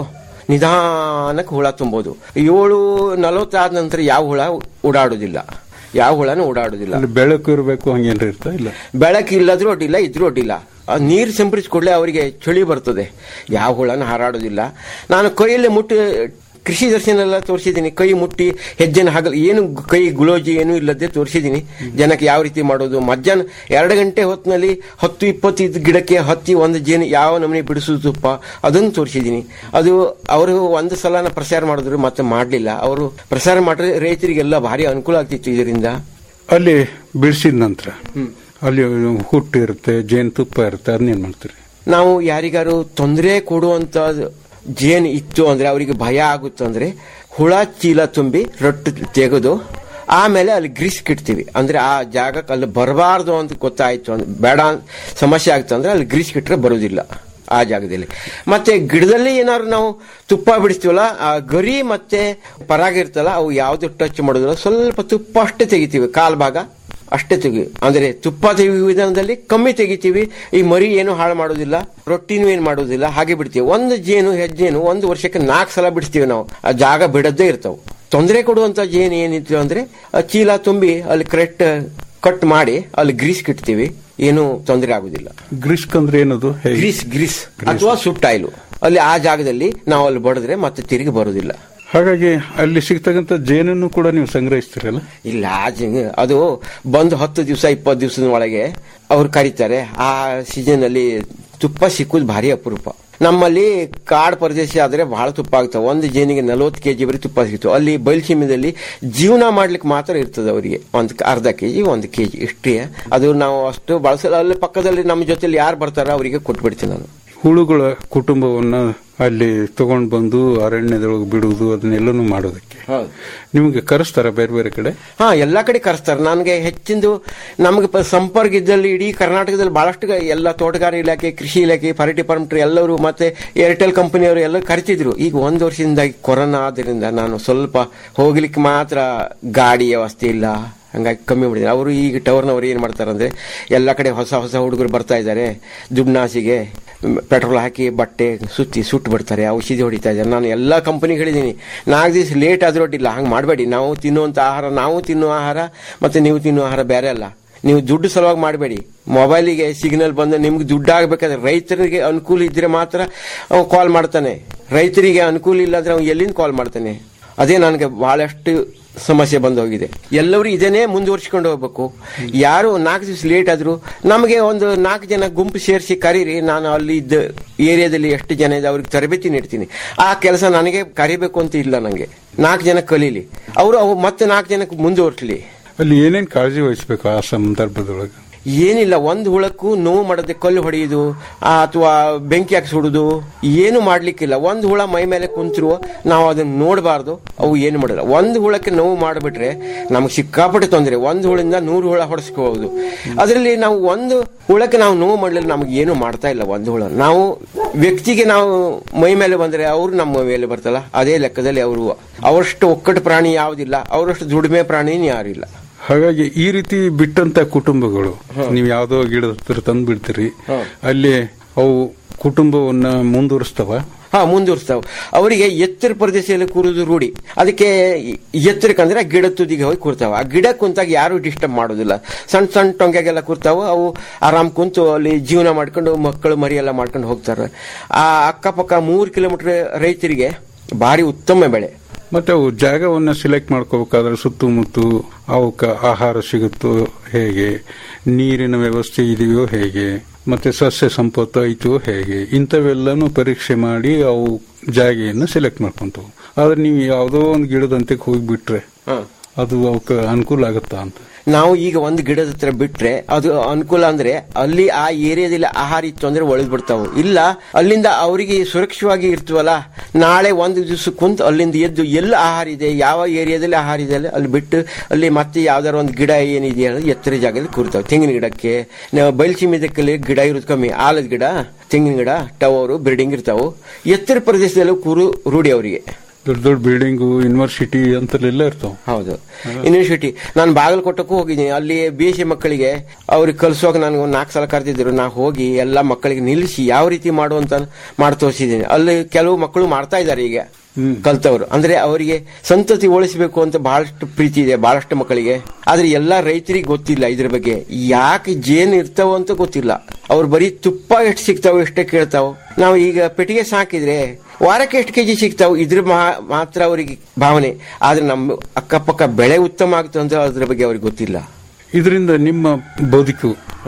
ನಿಧಾನಕ್ಕೆ ಹುಳ ತುಂಬೋದು ಏಳು ನಲವತ್ತಾದ ನಂತರ ಯಾವ ಹುಳ ಓಡಾಡುದಿಲ್ಲ ಯಾವ ಹುಳನೂ ಓಡಾಡುದಿಲ್ಲ ಅಲ್ಲಿ ಬೆಳಕು ಇರಬೇಕು ಹಂಗೇನ್ರಿ ಇರ್ತಾ ಇಲ್ಲ ಬೆಳಕು ಇಲ್ಲದ್ರೂ ಅಡ್ಡಿಲ್ಲ ಇದ್ರೂ ಅಡ್ಡಿಲ್ಲ ಆ ನೀರು ಸಿಂಪಡಿಸ್ಕೊಡ್ಲೆ ಅವರಿಗೆ ಚಳಿ ಬರ್ತದೆ ಯಾವ ಹುಳನೂ ಹಾರಾಡೋದಿಲ್ಲ ನಾನು ಕೈಯಲ್ಲಿ ಮುಟ್ಟಿ ಕೃಷಿ ದರ್ಶನೆಲ್ಲ ತೋರಿಸಿದ್ದೀನಿ ಕೈ ಮುಟ್ಟಿ ಹೆಜ್ಜೆನ ಹಗಲು ಏನು ಕೈ ಗುಳೋಜಿ ಏನೂ ಇಲ್ಲದೆ ತೋರಿಸಿದ್ದೀನಿ ಜನಕ್ಕೆ ಯಾವ ರೀತಿ ಮಾಡೋದು ಮಧ್ಯಾಹ್ನ ಎರಡು ಗಂಟೆ ಹೊತ್ತಿನಲ್ಲಿ ಹತ್ತು ಇಪ್ಪತ್ತೈದು ಗಿಡಕ್ಕೆ ಹತ್ತಿ ಒಂದು ಜೇನು ಯಾವ ನಮೂನೆ ಬಿಡಿಸೋದು ತುಪ್ಪ ಅದನ್ನು ತೋರಿಸಿದ್ದೀನಿ ಅದು ಅವರು ಒಂದು ಸಲನ ಪ್ರಸಾರ ಮಾಡಿದ್ರು ಮತ್ತೆ ಮಾಡಲಿಲ್ಲ ಅವರು ಪ್ರಸಾರ ಮಾಡಿದ್ರೆ ರೈತರಿಗೆಲ್ಲ ಭಾರಿ ಅನುಕೂಲ ಆಗ್ತಿತ್ತು ಇದರಿಂದ ಅಲ್ಲಿ ಬಿಡಿಸಿದ ನಂತರ ಅಲ್ಲಿ ಹುಟ್ಟು ಇರುತ್ತೆ ಜೇನುತುಪ್ಪ ಇರುತ್ತೆ ಅದನ್ನೇನ್ ಮಾಡ್ತೀರಿ ನಾವು ಯಾರಿಗಾರು ತೊಂದರೆ ಕೊಡುವಂತ ಜೇನು ಇತ್ತು ಅಂದ್ರೆ ಅವರಿಗೆ ಭಯ ಆಗುತ್ತೆ ಅಂದ್ರೆ ಹುಳ ಚೀಲ ತುಂಬಿ ರೊಟ್ಟು ತೆಗೆದು ಆಮೇಲೆ ಅಲ್ಲಿ ಗ್ರೀಸ್ ಇಡ್ತೀವಿ ಅಂದ್ರೆ ಆ ಜಾಗಕ್ಕೆ ಅಲ್ಲಿ ಬರಬಾರ್ದು ಅಂತ ಗೊತ್ತಾಯ್ತು ಅಂದ್ರೆ ಬೇಡ ಅಂತ ಸಮಸ್ಯೆ ಆಗ್ತು ಅಂದ್ರೆ ಅಲ್ಲಿ ಗ್ರೀಸ್ ಇಟ್ರೆ ಬರುವುದಿಲ್ಲ ಆ ಜಾಗದಲ್ಲಿ ಮತ್ತೆ ಗಿಡದಲ್ಲಿ ಏನಾದ್ರು ನಾವು ತುಪ್ಪ ಬಿಡಿಸ್ತೀವಲ್ಲ ಆ ಗರಿ ಮತ್ತೆ ಪರಾಗ ಇರ್ತಲ್ಲ ಅವು ಯಾವ್ದು ಟಚ್ ಮಾಡೋದಿಲ್ಲ ಸ್ವಲ್ಪ ತುಪ್ಪ ಅಷ್ಟೇ ತೆಗಿತೀವಿ ಕಾಲ್ ಭಾಗ ಅಷ್ಟೇ ತೆಗಿ ಅಂದ್ರೆ ತುಪ್ಪ ತೆಗೆಯುವ ವಿಧಾನದಲ್ಲಿ ಕಮ್ಮಿ ತೆಗಿತೀವಿ ಈ ಮರಿ ಏನು ಹಾಳು ಮಾಡೋದಿಲ್ಲ ರೊಟ್ಟಿನೂ ಏನು ಮಾಡೋದಿಲ್ಲ ಹಾಗೆ ಬಿಡ್ತೀವಿ ಒಂದು ಜೇನು ಹೆಜ್ಜೇನು ಒಂದು ವರ್ಷಕ್ಕೆ ನಾಲ್ಕು ಸಲ ಬಿಡಿಸ್ತೀವಿ ನಾವು ಆ ಜಾಗ ಬಿಡದ್ದೇ ಇರ್ತಾವೆ ತೊಂದರೆ ಕೊಡುವಂತ ಜೇನು ಏನಿತ್ತು ಅಂದ್ರೆ ಆ ಚೀಲ ತುಂಬಿ ಅಲ್ಲಿ ಕರೆಕ್ಟ್ ಕಟ್ ಮಾಡಿ ಅಲ್ಲಿ ಗ್ರೀಸ್ ಇಡ್ತೀವಿ ಏನು ತೊಂದರೆ ಆಗುದಿಲ್ಲ ಗ್ರಿಸ್ಕ್ ಅಂದ್ರೆ ಏನದು ಹೇಗೆ ಗ್ರೀಸ್ ಗ್ರೀಸ್ ಅಥವಾ ಸುಟ್ಟಾಯ್ಲು ಅಲ್ಲಿ ಆ ಜಾಗದಲ್ಲಿ ನಾವು ಅಲ್ಲಿ ಬಡಿದ್ರೆ ಮತ್ತೆ ತಿರುಗಿ ಬರುದಿಲ್ಲ ಹಾಗಾಗಿ ಅಲ್ಲಿ ಸಿಗ್ತಕ್ಕಂಥ ಜೇನನ್ನು ಕೂಡ ನೀವು ಸಂಗ್ರಹಿಸ್ತೀರಲ್ಲ ಇಲ್ಲ ಆ ಜ- ಅದು ಬಂದು ಹತ್ತು ದಿವಸ ಇಪ್ಪತ್ತು ದಿವಸದ ಒಳಗೆ ಅವ್ರು ಕರೀತಾರೆ ಆ ಸೀಸನ್ ಅಲ್ಲಿ ತುಪ್ಪ ಸಿಕ್ಕುದು ಭಾರಿ ಅಪರೂಪ ನಮ್ಮಲ್ಲಿ ಕಾಡು ಪ್ರದೇಶ ಆದ್ರೆ ಬಹಳ ತುಪ್ಪ ಆಗ್ತಾವ ಒಂದು ಜೇನಿಗೆ ನಲವತ್ತು ಕೆಜಿ ಬರೀ ತುಪ್ಪ ಸಿಗ್ತು ಅಲ್ಲಿ ಬಯಲುಸೀಮೆದಲ್ಲಿ ಜೀವನ ಮಾಡ್ಲಿಕ್ಕೆ ಮಾತ್ರ ಇರ್ತದೆ ಅವರಿಗೆ ಒಂದು ಅರ್ಧ ಕೆಜಿ ಒಂದು ಕೆಜಿ ಇಷ್ಟೇ ಅದು ನಾವು ಅಷ್ಟು ಬಳಸಲ್ಲ ಅಲ್ಲಿ ಪಕ್ಕದಲ್ಲಿ ನಮ್ಮ ಜೊತೆಲಿ ಯಾರು ಬರ್ತಾರ ಅವರಿಗೆ ಕೊಟ್ಬಿಡ್ತೀನಿ ನಾನು ಹುಳುಗಳ ಕುಟುಂಬವನ್ನ ಅಲ್ಲಿ ತಗೊಂಡ್ ಬಂದು ಅರಣ್ಯದೊಳಗೆ ಬಿಡುವುದು ಅದನ್ನೆಲ್ಲನೂ ಮಾಡೋದಕ್ಕೆ ನಿಮಗೆ ಕರೆಸ್ತಾರ ಬೇರೆ ಬೇರೆ ಕಡೆ ಹಾ ಎಲ್ಲಾ ಕಡೆ ಕರೆಸ್ತಾರೆ ನನಗೆ ಹೆಚ್ಚಿಂದು ನಮಗೆ ಪ- ಸಂಪರ್ಕ ಇದ್ದಲ್ಲಿ ಇಡೀ ಕರ್ನಾಟಕದಲ್ಲಿ ಬಹಳಷ್ಟು ಗ- ಎಲ್ಲ ತೋಟಗಾರ ಇಲಾಖೆ ಕೃಷಿ ಇಲಾಖೆ ಫಾರೆಸ್ಟ್ ಡಿಪಾರ್ಟ್ಮೆಂಟ್ ಎಲ್ಲರೂ ಮತ್ತೆ ಏರ್ಟೆಲ್ ಕಂಪನಿಯವರು ಎಲ್ಲ ಕರಿತಿದ್ರು ಈಗ ಒಂದು ವರ್ಷದಿಂದ ಈ ಕೊರೋನಾ ಆದ್ದರಿಂದ ನಾನು ಸ್ವಲ್ಪ ಹೋಗ್ಲಿಕ್ಕೆ ಮಾತ್ರ ಗಾಡಿ ವ್ಯವಸ್ಥೆ ಇಲ್ಲ ಹಂಗಾಗಿ ಕಮ್ಮಿ ಮಾಡಿದ್ದಾರೆ ಅವರು ಈಗ ಟವರ್ನವರು ಏನು ಮಾಡ್ತಾರೆ ಅಂದ್ರೆ ಎಲ್ಲ ಕಡೆ ಹೊಸ ಹೊಸ ಹುಡುಗರು ಬರ್ತಾ ಇದ್ದಾರೆ ದುಡ್ನಾಸಿಗೆ ಪೆಟ್ರೋಲ್ ಹಾಕಿ ಬಟ್ಟೆ ಸುತ್ತಿ ಸುಟ್ಟು ಬಿಡ್ತಾರೆ ಔಷಧಿ ಹೊಡಿತಾ ಇದ್ದಾರೆ ನಾನು ಎಲ್ಲ ಕಂಪನಿಗೆ ಹೇಳಿದ್ದೀನಿ ನಾಲ್ಕು ದಿವಸ ಲೇಟ್ ಆದ್ರೂ ಅಡ್ಡಿಲ್ಲ ಹಂಗೆ ಮಾಡಬೇಡಿ ನಾವು ತಿನ್ನುವಂಥ ಆಹಾರ ನಾವು ತಿನ್ನುವ ಆಹಾರ ಮತ್ತೆ ನೀವು ತಿನ್ನುವ ಆಹಾರ ಬೇರೆ ಅಲ್ಲ ನೀವು ದುಡ್ಡು ಸಲುವಾಗಿ ಮಾಡಬೇಡಿ ಮೊಬೈಲಿಗೆ ಸಿಗ್ನಲ್ ಬಂದು ನಿಮ್ಗೆ ದುಡ್ಡು ಆಗಬೇಕಾದ್ರೆ ರೈತರಿಗೆ ಅನುಕೂಲ ಇದ್ರೆ ಮಾತ್ರ ಅವ್ನು ಕಾಲ್ ಮಾಡ್ತಾನೆ ರೈತರಿಗೆ ಅನುಕೂಲ ಇಲ್ಲ ಅಂದ್ರೆ ಅವ್ನು ಎಲ್ಲಿಂದ ಕಾಲ್ ಮಾಡ್ತಾನೆ ಅದೇ ನನಗೆ ಬಹಳಷ್ಟು ಸಮಸ್ಯೆ ಬಂದು ಹೋಗಿದೆ ಎಲ್ಲರೂ ಇದನ್ನೇ ಮುಂದುವರ್ಸ್ಕೊಂಡು ಹೋಗ್ಬೇಕು ಯಾರು ನಾಲ್ಕು ದಿವಸ ಲೇಟ್ ಆದ್ರು ನಮಗೆ ಒಂದು ನಾಲ್ಕು ಜನ ಗುಂಪು ಸೇರಿಸಿ ಕರೀರಿ ನಾನು ಅಲ್ಲಿ ಇದ್ದ ಏರಿಯಾದಲ್ಲಿ ಎಷ್ಟು ಜನ ಇದೆ ಅವ್ರಿಗೆ ತರಬೇತಿ ನೀಡ್ತೀನಿ ಆ ಕೆಲಸ ನನಗೆ ಕರಿಬೇಕು ಅಂತ ಇಲ್ಲ ನನಗೆ ನಾಲ್ಕು ಜನ ಕಲೀಲಿ ಅವರು ಅವು ಮತ್ತೆ ನಾಲ್ಕು ಜನಕ್ಕೆ ಮುಂದುವರ್ಸ್ಲಿ ಅಲ್ಲಿ ಏನೇನ್ ಕಾಳಜಿ ವಹಿಸ್ಬೇಕು ಆ ಸಂದರ್ಭದೊಳಗೆ ಏನಿಲ್ಲ ಒಂದು ಹುಳಕ್ಕೂ ನೋವು ಮಾಡದೆ ಕಲ್ಲು ಹೊಡೆಯುದು ಅಥವಾ ಬೆಂಕಿ ಹಾಕಿ ಸುಡುದು ಏನು ಮಾಡ್ಲಿಕ್ಕಿಲ್ಲ ಒಂದು ಹುಳ ಮೈ ಮೇಲೆ ಕುಂತರು ನಾವು ಅದನ್ನ ನೋಡಬಾರ್ದು ಅವು ಏನು ಮಾಡಿಲ್ಲ ಒಂದು ಹುಳಕ್ಕೆ ನೋವು ಮಾಡಿಬಿಟ್ರೆ ನಮ್ಗೆ ಸಿಕ್ಕಾಪಟ್ಟೆ ತೊಂದರೆ ಒಂದು ಹುಳಿಂದ ನೂರು ಹುಳ ಹೊಡೆಸ್ಕೋಬಹುದು ಅದರಲ್ಲಿ ನಾವು ಒಂದು ಹುಳಕ್ಕೆ ನಾವು ನೋವು ಮಾಡಲಿಲ್ಲ ನಮ್ಗೆ ಏನು ಮಾಡ್ತಾ ಇಲ್ಲ ಒಂದು ಹುಳ ನಾವು ವ್ಯಕ್ತಿಗೆ ನಾವು ಮೈ ಮೇಲೆ ಬಂದ್ರೆ ಅವರು ನಮ್ಮ ಮೇಲೆ ಬರ್ತಲ್ಲ ಅದೇ ಲೆಕ್ಕದಲ್ಲಿ ಅವರು ಅವರಷ್ಟು ಒಕ್ಕಟ್ಟು ಪ್ರಾಣಿ ಯಾವುದಿಲ್ಲ ಅವರಷ್ಟು ದುಡಿಮೆ ಪ್ರಾಣಿ ಯಾರಿಲ್ಲ ಹಾಗಾಗಿ ಈ ರೀತಿ ಬಿಟ್ಟಂತ ಕುಟುಂಬಗಳು ನೀವು ಯಾವ್ದೋ ಗಿಡದ ಹತ್ರ ತಂದು ಬಿಡ್ತೀರಿ ಅಲ್ಲಿ ಅವು ಕುಟುಂಬವನ್ನ ಮುಂದುವರಿಸ್ತವ ಹಾ ಮುಂದುವರಿಸ್ತಾವ ಅವರಿಗೆ ಎತ್ತರ ಪ್ರದೇಶದಲ್ಲಿ ಕೂರುದು ರೂಢಿ ಅದಕ್ಕೆ ಎತ್ತರಕ್ಕಂದ್ರೆ ಆ ಗಿಡ ತುದಿಗೆ ಹೋಗಿ ಕೂರ್ತಾವ ಆ ಗಿಡ ಕುಂತಾಗ ಯಾರು ಡಿಸ್ಟರ್ಬ್ ಮಾಡೋದಿಲ್ಲ ಸಣ್ಣ ಸಣ್ಣ ಟೊಂಗೆಗೆಲ್ಲ ಕೂರ್ತಾವ ಅವು ಆರಾಮ್ ಕುಂತು ಅಲ್ಲಿ ಜೀವನ ಮಾಡ್ಕೊಂಡು ಮಕ್ಕಳು ಮರಿ ಎಲ್ಲ ಮಾಡ್ಕೊಂಡು ಹೋಗ್ತಾರೆ ಆ ಅಕ್ಕಪಕ್ಕ ಮೂರು ಕಿಲೋಮೀಟರ್ ರೈತರಿಗೆ ಭಾರಿ ಉತ್ತಮ ಬೆಳೆ ಮತ್ತೆ ಅವು ಜಾಗವನ್ನ ಸಿಲೆಕ್ಟ್ ಮಾಡ್ಕೋಬೇಕಾದ್ರೆ ಸುತ್ತಮುತ್ತ ಅವಕ್ಕ ಆಹಾರ ಸಿಗುತ್ತೋ ಹೇಗೆ ನೀರಿನ ವ್ಯವಸ್ಥೆ ಇದೆಯೋ ಹೇಗೆ ಮತ್ತೆ ಸಸ್ಯ ಸಂಪತ್ತು ಐತೋ ಹೇಗೆ ಇಂಥವೆಲ್ಲನೂ ಪರೀಕ್ಷೆ ಮಾಡಿ ಅವು ಜಾಗೆಯನ್ನು ಸೆಲೆಕ್ಟ್ ಮಾಡ್ಕೊಂತವು ಆದ್ರೆ ನೀವು ಯಾವುದೋ ಒಂದು ಗಿಡದಂತೆ ಹೋಗ್ಬಿಟ್ರೆ ಅದು ಅವಕ್ಕೆ ಅನುಕೂಲ ಆಗುತ್ತಾ ಅಂತ ನಾವು ಈಗ ಒಂದು ಗಿಡದ ಹತ್ರ ಬಿಟ್ರೆ ಅದು ಅನುಕೂಲ ಅಂದ್ರೆ ಅಲ್ಲಿ ಆ ಏರಿಯಾದಲ್ಲಿ ಆಹಾರ ಇತ್ತು ಅಂದ್ರೆ ಒಳಗ್ ಬಿಡ್ತಾವು ಇಲ್ಲ ಅಲ್ಲಿಂದ ಅವರಿಗೆ ಸುರಕ್ಷವಾಗಿ ಇರ್ತವಲ್ಲ ನಾಳೆ ಒಂದು ದಿವಸ ಕುಂತು ಅಲ್ಲಿಂದ ಎದ್ದು ಎಲ್ಲಿ ಆಹಾರ ಇದೆ ಯಾವ ಏರಿಯಾದಲ್ಲಿ ಆಹಾರ ಇದೆ ಅಲ್ಲಿ ಅಲ್ಲಿ ಬಿಟ್ಟು ಅಲ್ಲಿ ಮತ್ತೆ ಯಾವ್ದಾರ ಒಂದು ಗಿಡ ಏನಿದೆ ಅನ್ನೋದು ಎತ್ತರ ಜಾಗದಲ್ಲಿ ಕೂರ್ತಾವೆ ತೆಂಗಿನ ಗಿಡಕ್ಕೆ ನಾವು ಬಯಲ್ಸೀಮೆದಕ್ಕಲ್ಲಿ ಗಿಡ ಇರೋದು ಕಮ್ಮಿ ಆಲದ ಗಿಡ ತೆಂಗಿನ ಗಿಡ ಟವರು ಬಿಲ್ಡಿಂಗ್ ಇರ್ತಾವು ಎತ್ತರ ಪ್ರದೇಶದಲ್ಲಿ ಕೂರು ರೂಢಿ ಅವರಿಗೆ ದೊಡ್ಡ ದೊಡ್ಡ ಬಿಲ್ಡಿಂಗು ಯೂನಿವರ್ಸಿಟಿ ಅಂತಲ್ಲೆಲ್ಲ ಇರ್ತಾವ ಹೌದು ಯೂನಿವರ್ಸಿಟಿ ನಾನು ಬಾಗಲಕೋಟಕ್ಕೂ ಹೋಗಿದ್ದೀನಿ ಅಲ್ಲಿ ಬಿ ಎಸ್ ಸಿ ಮಕ್ಕಳಿಗೆ ಅವ್ರಿಗೆ ಕಲಿಸುವಾಗ ನನಗೆ ಒಂದು ನಾಲ್ಕು ಸಲ ಕರೆದಿದ್ರು ನಾ ಹೋಗಿ ಎಲ್ಲ ಮಕ್ಕಳಿಗೆ ನಿಲ್ಲಿಸಿ ಯಾವ ರೀತಿ ಮಾಡುವಂತ ಮಾಡಿ ತೋರಿಸಿದ್ದೀನಿ ಅಲ್ಲಿ ಕೆಲವು ಮಕ್ಕಳು ಮಾಡ್ತಾ ಇದ್ದಾರೆ ಈಗ ಕಲ್ತವ್ರು ಅಂದ್ರೆ ಅವರಿಗೆ ಸಂತತಿ ಉಳಿಸಬೇಕು ಅಂತ ಬಹಳಷ್ಟು ಪ್ರೀತಿ ಇದೆ ಬಹಳಷ್ಟು ಮಕ್ಕಳಿಗೆ ಆದ್ರೆ ಎಲ್ಲಾ ರೈತರಿಗೆ ಗೊತ್ತಿಲ್ಲ ಇದ್ರ ಬಗ್ಗೆ ಯಾಕೆ ಜೇನು ಇರ್ತಾವ ಅಂತ ಗೊತ್ತಿಲ್ಲ ಅವ್ರು ಬರೀ ತುಪ್ಪ ಎಷ್ಟು ಸಿಗ್ತಾವ ಎಷ್ಟೇ ಕೇಳ್ತಾವ ನಾವು ಈಗ ಪೆಟ್ಟಿಗೆ ಸಾಕಿದ್ರೆ ವಾರಕ್ಕೆ ಎಷ್ಟು ಕೆಜಿ ಸಿಗ್ತಾವ ಇದ್ರ ಮಾ- ಮಾತ್ರ ಅವರಿಗೆ ಭಾವನೆ ಆದ್ರೆ ನಮ್ಮ ಅಕ್ಕಪಕ್ಕ ಬೆಳೆ ಉತ್ತಮ ಆಗ್ತದೆ ಅಂತ ಅದ್ರ ಬಗ್ಗೆ ಅವ್ರಿಗೆ ಗೊತ್ತಿಲ್ಲ ಇದರಿಂದ ನಿಮ್ಮ ಬದುಕು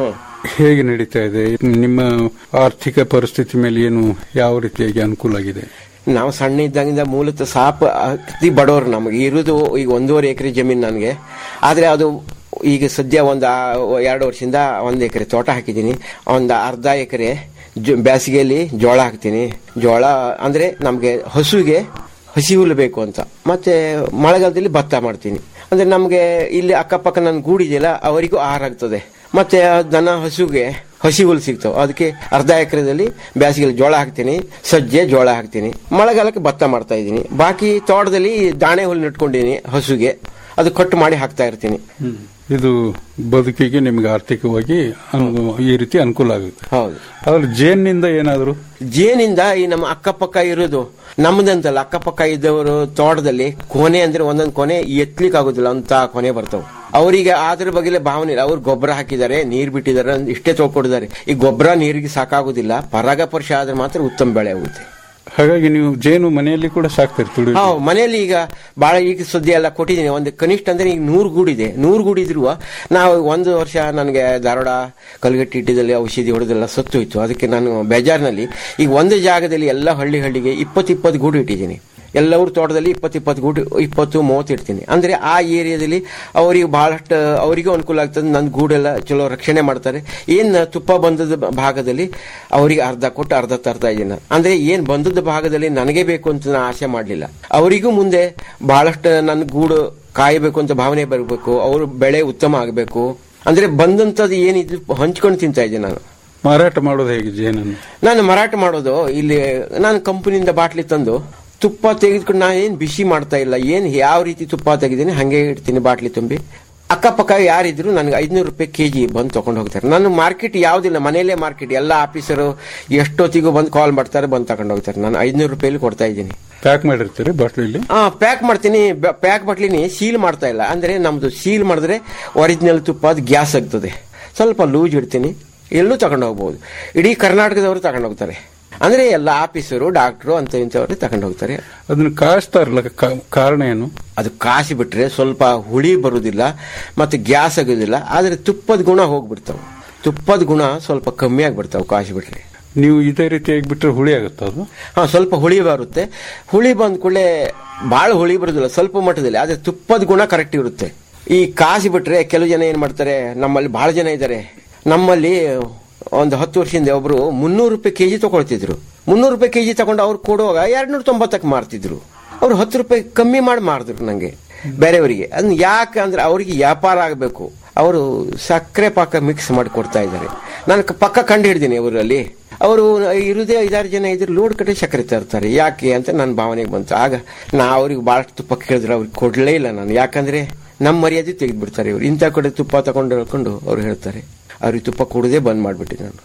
ಹೇಗೆ ನಡೀತಾ ಇದೆ ನಿಮ್ಮ ಆರ್ಥಿಕ ಪರಿಸ್ಥಿತಿ ಮೇಲೆ ಏನು ಯಾವ ರೀತಿಯಾಗಿ ಅನುಕೂಲ ಆಗಿದೆ ನಾವು ಸಣ್ಣ ಇದ್ದಾಗಿಂದ ಮೂಲತಃ ಸಾಪ ಅತಿ ಬಡವರು ನಮಗೆ ಇರುವುದು ಈಗ ಒಂದೂವರೆ ಎಕರೆ ಜಮೀನು ನನಗೆ ಆದರೆ ಅದು ಈಗ ಸದ್ಯ ಒಂದು ಎರಡು ವರ್ಷದಿಂದ ಒಂದು ಎಕರೆ ತೋಟ ಹಾಕಿದ್ದೀನಿ ಒಂದು ಅರ್ಧ ಎಕರೆ ಬೇಸಿಗೆಯಲ್ಲಿ ಜೋಳ ಹಾಕ್ತೀನಿ ಜೋಳ ಅಂದ್ರೆ ನಮಗೆ ಹಸುಗೆ ಹಸಿ ಹುಲ್ಲು ಬೇಕು ಅಂತ ಮತ್ತೆ ಮಳೆಗಾಲದಲ್ಲಿ ಭತ್ತ ಮಾಡ್ತೀನಿ ಅಂದ್ರೆ ನಮಗೆ ಇಲ್ಲಿ ಅಕ್ಕಪಕ್ಕ ನನ್ನ ಗೂಡಿದೆಯಲ್ಲ ಅವರಿಗೂ ಆಹಾರ ಆಗ್ತದೆ ಮತ್ತೆ ಆ ದನ ಹಸುಗೆ ಹಸಿ ಹುಲ್ಲು ಸಿಗ್ತಾವೆ ಅದಕ್ಕೆ ಅರ್ಧ ಎಕರೆದಲ್ಲಿ ಬೇಸಿಗೆಯಲ್ಲಿ ಜೋಳ ಹಾಕ್ತೀನಿ ಸಜ್ಜೆ ಜೋಳ ಹಾಕ್ತೀನಿ ಮಳೆಗಾಲಕ್ಕೆ ಭತ್ತ ಮಾಡ್ತಾ ಇದ್ದೀನಿ ಬಾಕಿ ತೋಟದಲ್ಲಿ ದಾಣೆ ಹುಲ್ಲು ನೆಟ್ಕೊಂಡಿದ್ದೀನಿ ಹಸುಗೆ ಅದು ಕಟ್ಟು ಮಾಡಿ ಹಾಕ್ತಾ ಇರ್ತೀನಿ ಇದು ಬದುಕಿಗೆ ನಿಮ್ಗೆ ಆರ್ಥಿಕವಾಗಿ ಅನು- ಈ ರೀತಿ ಅನುಕೂಲ ಆಗುತ್ತೆ ಹೌದು ಆದ್ರೆ ಜೇನಿನಿಂದ ಏನಾದ್ರು ಜೇನಿಂದ ಈ ನಮ್ಮ ಅಕ್ಕಪಕ್ಕ ಇರೋದು ನಮ್ದಂತಲ್ಲ ಅಕ್ಕಪಕ್ಕ ಇದ್ದವರು ತೋಟದಲ್ಲಿ ಕೊನೆ ಅಂದ್ರೆ ಒಂದೊಂದು ಕೊನೆ ಎತ್ಲಿಕ್ಕೆ ಆಗುದಿಲ್ಲ ಅಂತ ಕೊನೆ ಬರ್ತಾವ ಅವರಿಗೆ ಅದ್ರ ಬಗ್ಗೆ ಭಾವನೆ ಇಲ್ಲ ಅವ್ರು ಗೊಬ್ಬರ ಹಾಕಿದ್ದಾರೆ ನೀರ್ ಬಿಟ್ಟಿದ್ದಾರೆ ಅಂದ್ ಇಷ್ಟೇ ತೊಗೊಡಿದ್ದಾರೆ ಈ ಗೊಬ್ಬರ ನೀರಿಗೆ ಸಾಕಾಗುದಿಲ್ಲ ಪರಾಗಪರ್ಶ ಆದ್ರೆ ಮಾತ್ರ ಉತ್ತಮ ಬೆಳೆ ಆಗುತ್ತೆ ಹಾಗಾಗಿ ನೀವು ಜೇನು ಮನೆಯಲ್ಲಿ ಕೂಡ ಸಾಕ್ತಿರ್ತೀರಿ ಹಾ ಮನೆಯಲ್ಲಿ ಈಗ ಬಹಳ ಈಗ ಸದ್ಯ ಎಲ್ಲ ಕೊಟ್ಟಿದ್ದೀನಿ ಒಂದು ಕನಿಷ್ಠ ಅಂದ್ರೆ ಈಗ ನೂರು ಗೂಡಿದೆ ನೂರು ಗೂಡಿದ್ರು ನಾವು ಒಂದು ವರ್ಷ ನನಗೆ ಧಾರವಾಡ ಕಲ್ಗಟ್ಟಿ ಇಟ್ಟಿದಲ್ಲಿ ಔಷಧಿ ಹೊಡೆದೆಲ್ಲ ಸತ್ತು ಹೋಯ್ತು ಅದಕ್ಕೆ ನಾನು ಬೇಜಾರಿನಲ್ಲಿ ಈಗ ಒಂದು ಜಾಗದಲ್ಲಿ ಎಲ್ಲ ಹಳ್ಳಿ ಹಳ್ಳಿಗೆ ಇಪ್ಪತ್ತು ಇಪ್ಪತ್ತು ಗೂಡು ಇಟ್ಟಿದ್ದೀನಿ ಎಲ್ಲವ್ರ ತೋಟದಲ್ಲಿ ಇಪ್ಪತ್ತು ಇಪ್ಪತ್ತು ಗೂಡು ಇಪ್ಪತ್ತು ಮೂವತ್ತು ಇಡ್ತೀನಿ ಅಂದ್ರೆ ಆ ಏರಿಯಾದಲ್ಲಿ ಅವರಿಗೆ ಬಹಳಷ್ಟು ಅವರಿಗೂ ಅನುಕೂಲ ಆಗ್ತದೆ ನನ್ನ ಗೂಡೆಲ್ಲ ಚಲೋ ರಕ್ಷಣೆ ಮಾಡ್ತಾರೆ ಏನ್ ತುಪ್ಪ ಬಂದದ ಭಾಗದಲ್ಲಿ ಅವರಿಗೆ ಅರ್ಧ ಕೊಟ್ಟು ಅರ್ಧ ತರ್ತಾ ಇದ್ದೀನಿ ನಾನು. ಅಂದ್ರೆ ಏನ್ ಬಂದದ ಭಾಗದಲ್ಲಿ ನನಗೆ ಬೇಕು ಅಂತ ನಾನು ಆಸೆ ಮಾಡಲಿಲ್ಲ ಅವರಿಗೂ ಮುಂದೆ ಬಹಳಷ್ಟು ನನ್ನ ಗೂಡು ಕಾಯಬೇಕು ಅಂತ ಭಾವನೆ ಬರಬೇಕು ಅವ್ರ ಬೆಳೆ ಉತ್ತಮ ಆಗಬೇಕು ಅಂದ್ರೆ ಬಂದಂತದ್ದು ಏನಿದ್ರು ಹಂಚ್ಕೊಂಡು ತಿಂತಾ ಇದ್ದೀನಿ ನಾನು ಮಾರಾಟ ಮಾಡೋದು ಹೇಗೆ ಜೇನನ್ನು ನಾನು ಮಾರಾಟ ಮಾಡೋದು ಇಲ್ಲಿ ನಾನು ಕಂಪನಿಯಿಂದ ಬಾಟ್ಲಿ ತಂದು ತುಪ್ಪ ತೆಗೆದುಕೊಂಡು ನಾನು ಏನು ಬಿಸಿ ಮಾಡ್ತಾ ಇಲ್ಲ ಏನು ಯಾವ ರೀತಿ ತುಪ್ಪ ತೆಗೆದೀನಿ ಹಾಗೆ ಇಡ್ತೀನಿ ಬಾಟ್ಲಿ ತುಂಬಿ ಅಕ್ಕಪಕ್ಕ ಯಾರಿದ್ರು ನನಗೆ ಐದ್ನೂರು ರೂಪಾಯಿ ಕೆಜಿ ಬಂದು ತಗೊಂಡು ಹೋಗ್ತಾರೆ ನಾನು ಮಾರ್ಕೆಟ್ ಯಾವುದಿಲ್ಲ ಮನೆಯಲ್ಲೇ ಮಾರ್ಕೆಟ್ ಎಲ್ಲ ಆಫೀಸರು ಎಷ್ಟೊತ್ತಿಗೂ ಬಂದು ಕಾಲ್ ಮಾಡ್ತಾರೆ ಬಂದು ತಗೊಂಡು ಹೋಗ್ತಾರೆ ನಾನು ಐದ್ನೂರು ರೂಪಾಯಲ್ಲಿ ಕೊಡ್ತಾ ಇದ್ದೀನಿ ಪ್ಯಾಕ್ ಮಾಡಿರ್ತೀರಿ ಬಾಟ್ಲಿಲಿ ಹಾ ಪ್ಯಾಕ್ ಮಾಡ್ತೀನಿ ಪ್ಯಾಕ್ ಬಟ್ಲಿನಿ ಸೀಲ್ ಮಾಡ್ತಾ ಇಲ್ಲ ಅಂದ್ರೆ ನಮ್ದು ಸೀಲ್ ಮಾಡಿದ್ರೆ ಒರಿಜಿನಲ್ ತುಪ್ಪ ಅದು ಗ್ಯಾಸ್ ಆಗ್ತದೆ ಸ್ವಲ್ಪ ಲೂಸ್ ಇಡ್ತೀನಿ ಎಲ್ಲೂ ತಗೊಂಡು ಹೋಗ್ಬೋದು ಇಡೀ ಕರ್ನಾಟಕದವರು ತಗೊಂಡು ಹೋಗ್ತಾರೆ ಅಂದ್ರೆ ಎಲ್ಲ ಆಫೀಸರು ಡಾಕ್ಟ್ರು ಅಂತ ಇಂಥವ್ರು ತಗೊಂಡು ಹೋಗ್ತಾರೆ ಅದನ್ನ ಕಾಯಿಸ್ತಾರಲ್ಲ ಕಾ- ಕಾರಣ ಏನು ಅದು ಕಾಸಿ ಬಿಟ್ರೆ ಸ್ವಲ್ಪ ಹುಳಿ ಬರುವುದಿಲ್ಲ ಮತ್ತೆ ಗ್ಯಾಸ್ ಆಗೋದಿಲ್ಲ ಆದ್ರೆ ತುಪ್ಪದ ಗುಣ ಹೋಗ್ಬಿಡ್ತಾವ ತುಪ್ಪದ ಗುಣ ಸ್ವಲ್ಪ ಕಮ್ಮಿ ಆಗ್ಬಿಡ್ತಾವ ಕಾಸಿ ಬಿಟ್ರೆ ನೀವು ಇದೇ ರೀತಿಯಾಗಿ ಬಿಟ್ರೆ ಹುಳಿ ಆಗುತ್ತಾ ಅದು ಹಾ ಸ್ವಲ್ಪ ಹುಳಿ ಬರುತ್ತೆ ಹುಳಿ ಬಂದ ಕೂಡಲೇ ಬಹಳ ಹುಳಿ ಬರುದಿಲ್ಲ ಸ್ವಲ್ಪ ಮಟ್ಟದಲ್ಲಿ ಆದ್ರೆ ತುಪ್ಪದ ಗುಣ ಕರೆಕ್ಟ್ ಇರುತ್ತೆ ಈ ಕಾಸಿ ಬಿಟ್ರೆ ಕೆಲವು ಜನ ಏನ್ ಮಾಡ್ತಾರೆ ನಮ್ಮಲ್ಲಿ ಬಹಳ ಜನ ಇದ್ದಾರೆ ನಮ್ಮಲ್ಲಿ ಒಂದು ಹತ್ತು ವರ್ಷದಿಂದ ಒಬ್ರು ಮುನ್ನೂರು ರೂಪಾಯಿ ಕೆಜಿ ತಗೊಳ್ತಿದ್ರು ಮುನ್ನೂರು ರೂಪಾಯಿ ಕೆಜಿ ತಗೊಂಡು ಅವ್ರು ಕೊಡುವಾಗ ಎರಡ್ನೂರ ತೊಂಬತ್ತಕ್ಕೆ ಮಾರ್ತಿದ್ರು ಅವ್ರು ಹತ್ತು ರೂಪಾಯಿ ಕಮ್ಮಿ ಮಾಡಿ ಮಾರಿದ್ರು ನಂಗೆ ಬೇರೆಯವರಿಗೆ ಅದನ್ನ ಯಾಕೆ ಅಂದ್ರೆ ಅವರಿಗೆ ವ್ಯಾಪಾರ ಆಗಬೇಕು ಅವರು ಸಕ್ಕರೆ ಪಾಕ ಮಿಕ್ಸ್ ಮಾಡಿ ಕೊಡ್ತಾ ಇದ್ದಾರೆ ನಾನು ಕ- ಪಕ್ಕ ಕಂಡು ಹಿಡ್ದೀನಿ ಊರಲ್ಲಿ ಅವರು ಇರುದೇ ಐದಾರು ಜನ ಇದ್ರು ಲೋಡ್ ಕಟ್ಟೆ ಸಕ್ಕರೆ ತರ್ತಾರೆ ಯಾಕೆ ಅಂತ ನನ್ನ ಭಾವನೆಗೆ ಬಂತು ಆಗ ನಾ ಅವ್ರಿಗೆ ಬಹಳಷ್ಟು ತುಪ್ಪ ಕೇಳಿದ್ರೆ ಅವ್ರಿಗೆ ಕೊಡ್ಲೇ ಇಲ್ಲ ನಾನು ಯಾಕಂದ್ರೆ ನಮ್ಮ ಮರ್ಯಾದೆ ತೆಗೆದು ಬಿಡ್ತಾರೆ ಇವರು ಇಂಥ ಕಡೆ ತುಪ್ಪ ತಗೊಂಡು ಹೇಳ್ಕೊಂಡು ಅವ್ರು ಹೇಳ್ತಾರೆ ಅವ್ರಿಗೆ ತುಪ್ಪ ಕೊಡೋದೇ ಬಂದ್ ಮಾಡ್ಬಿಟ್ಟೆ ನಾನು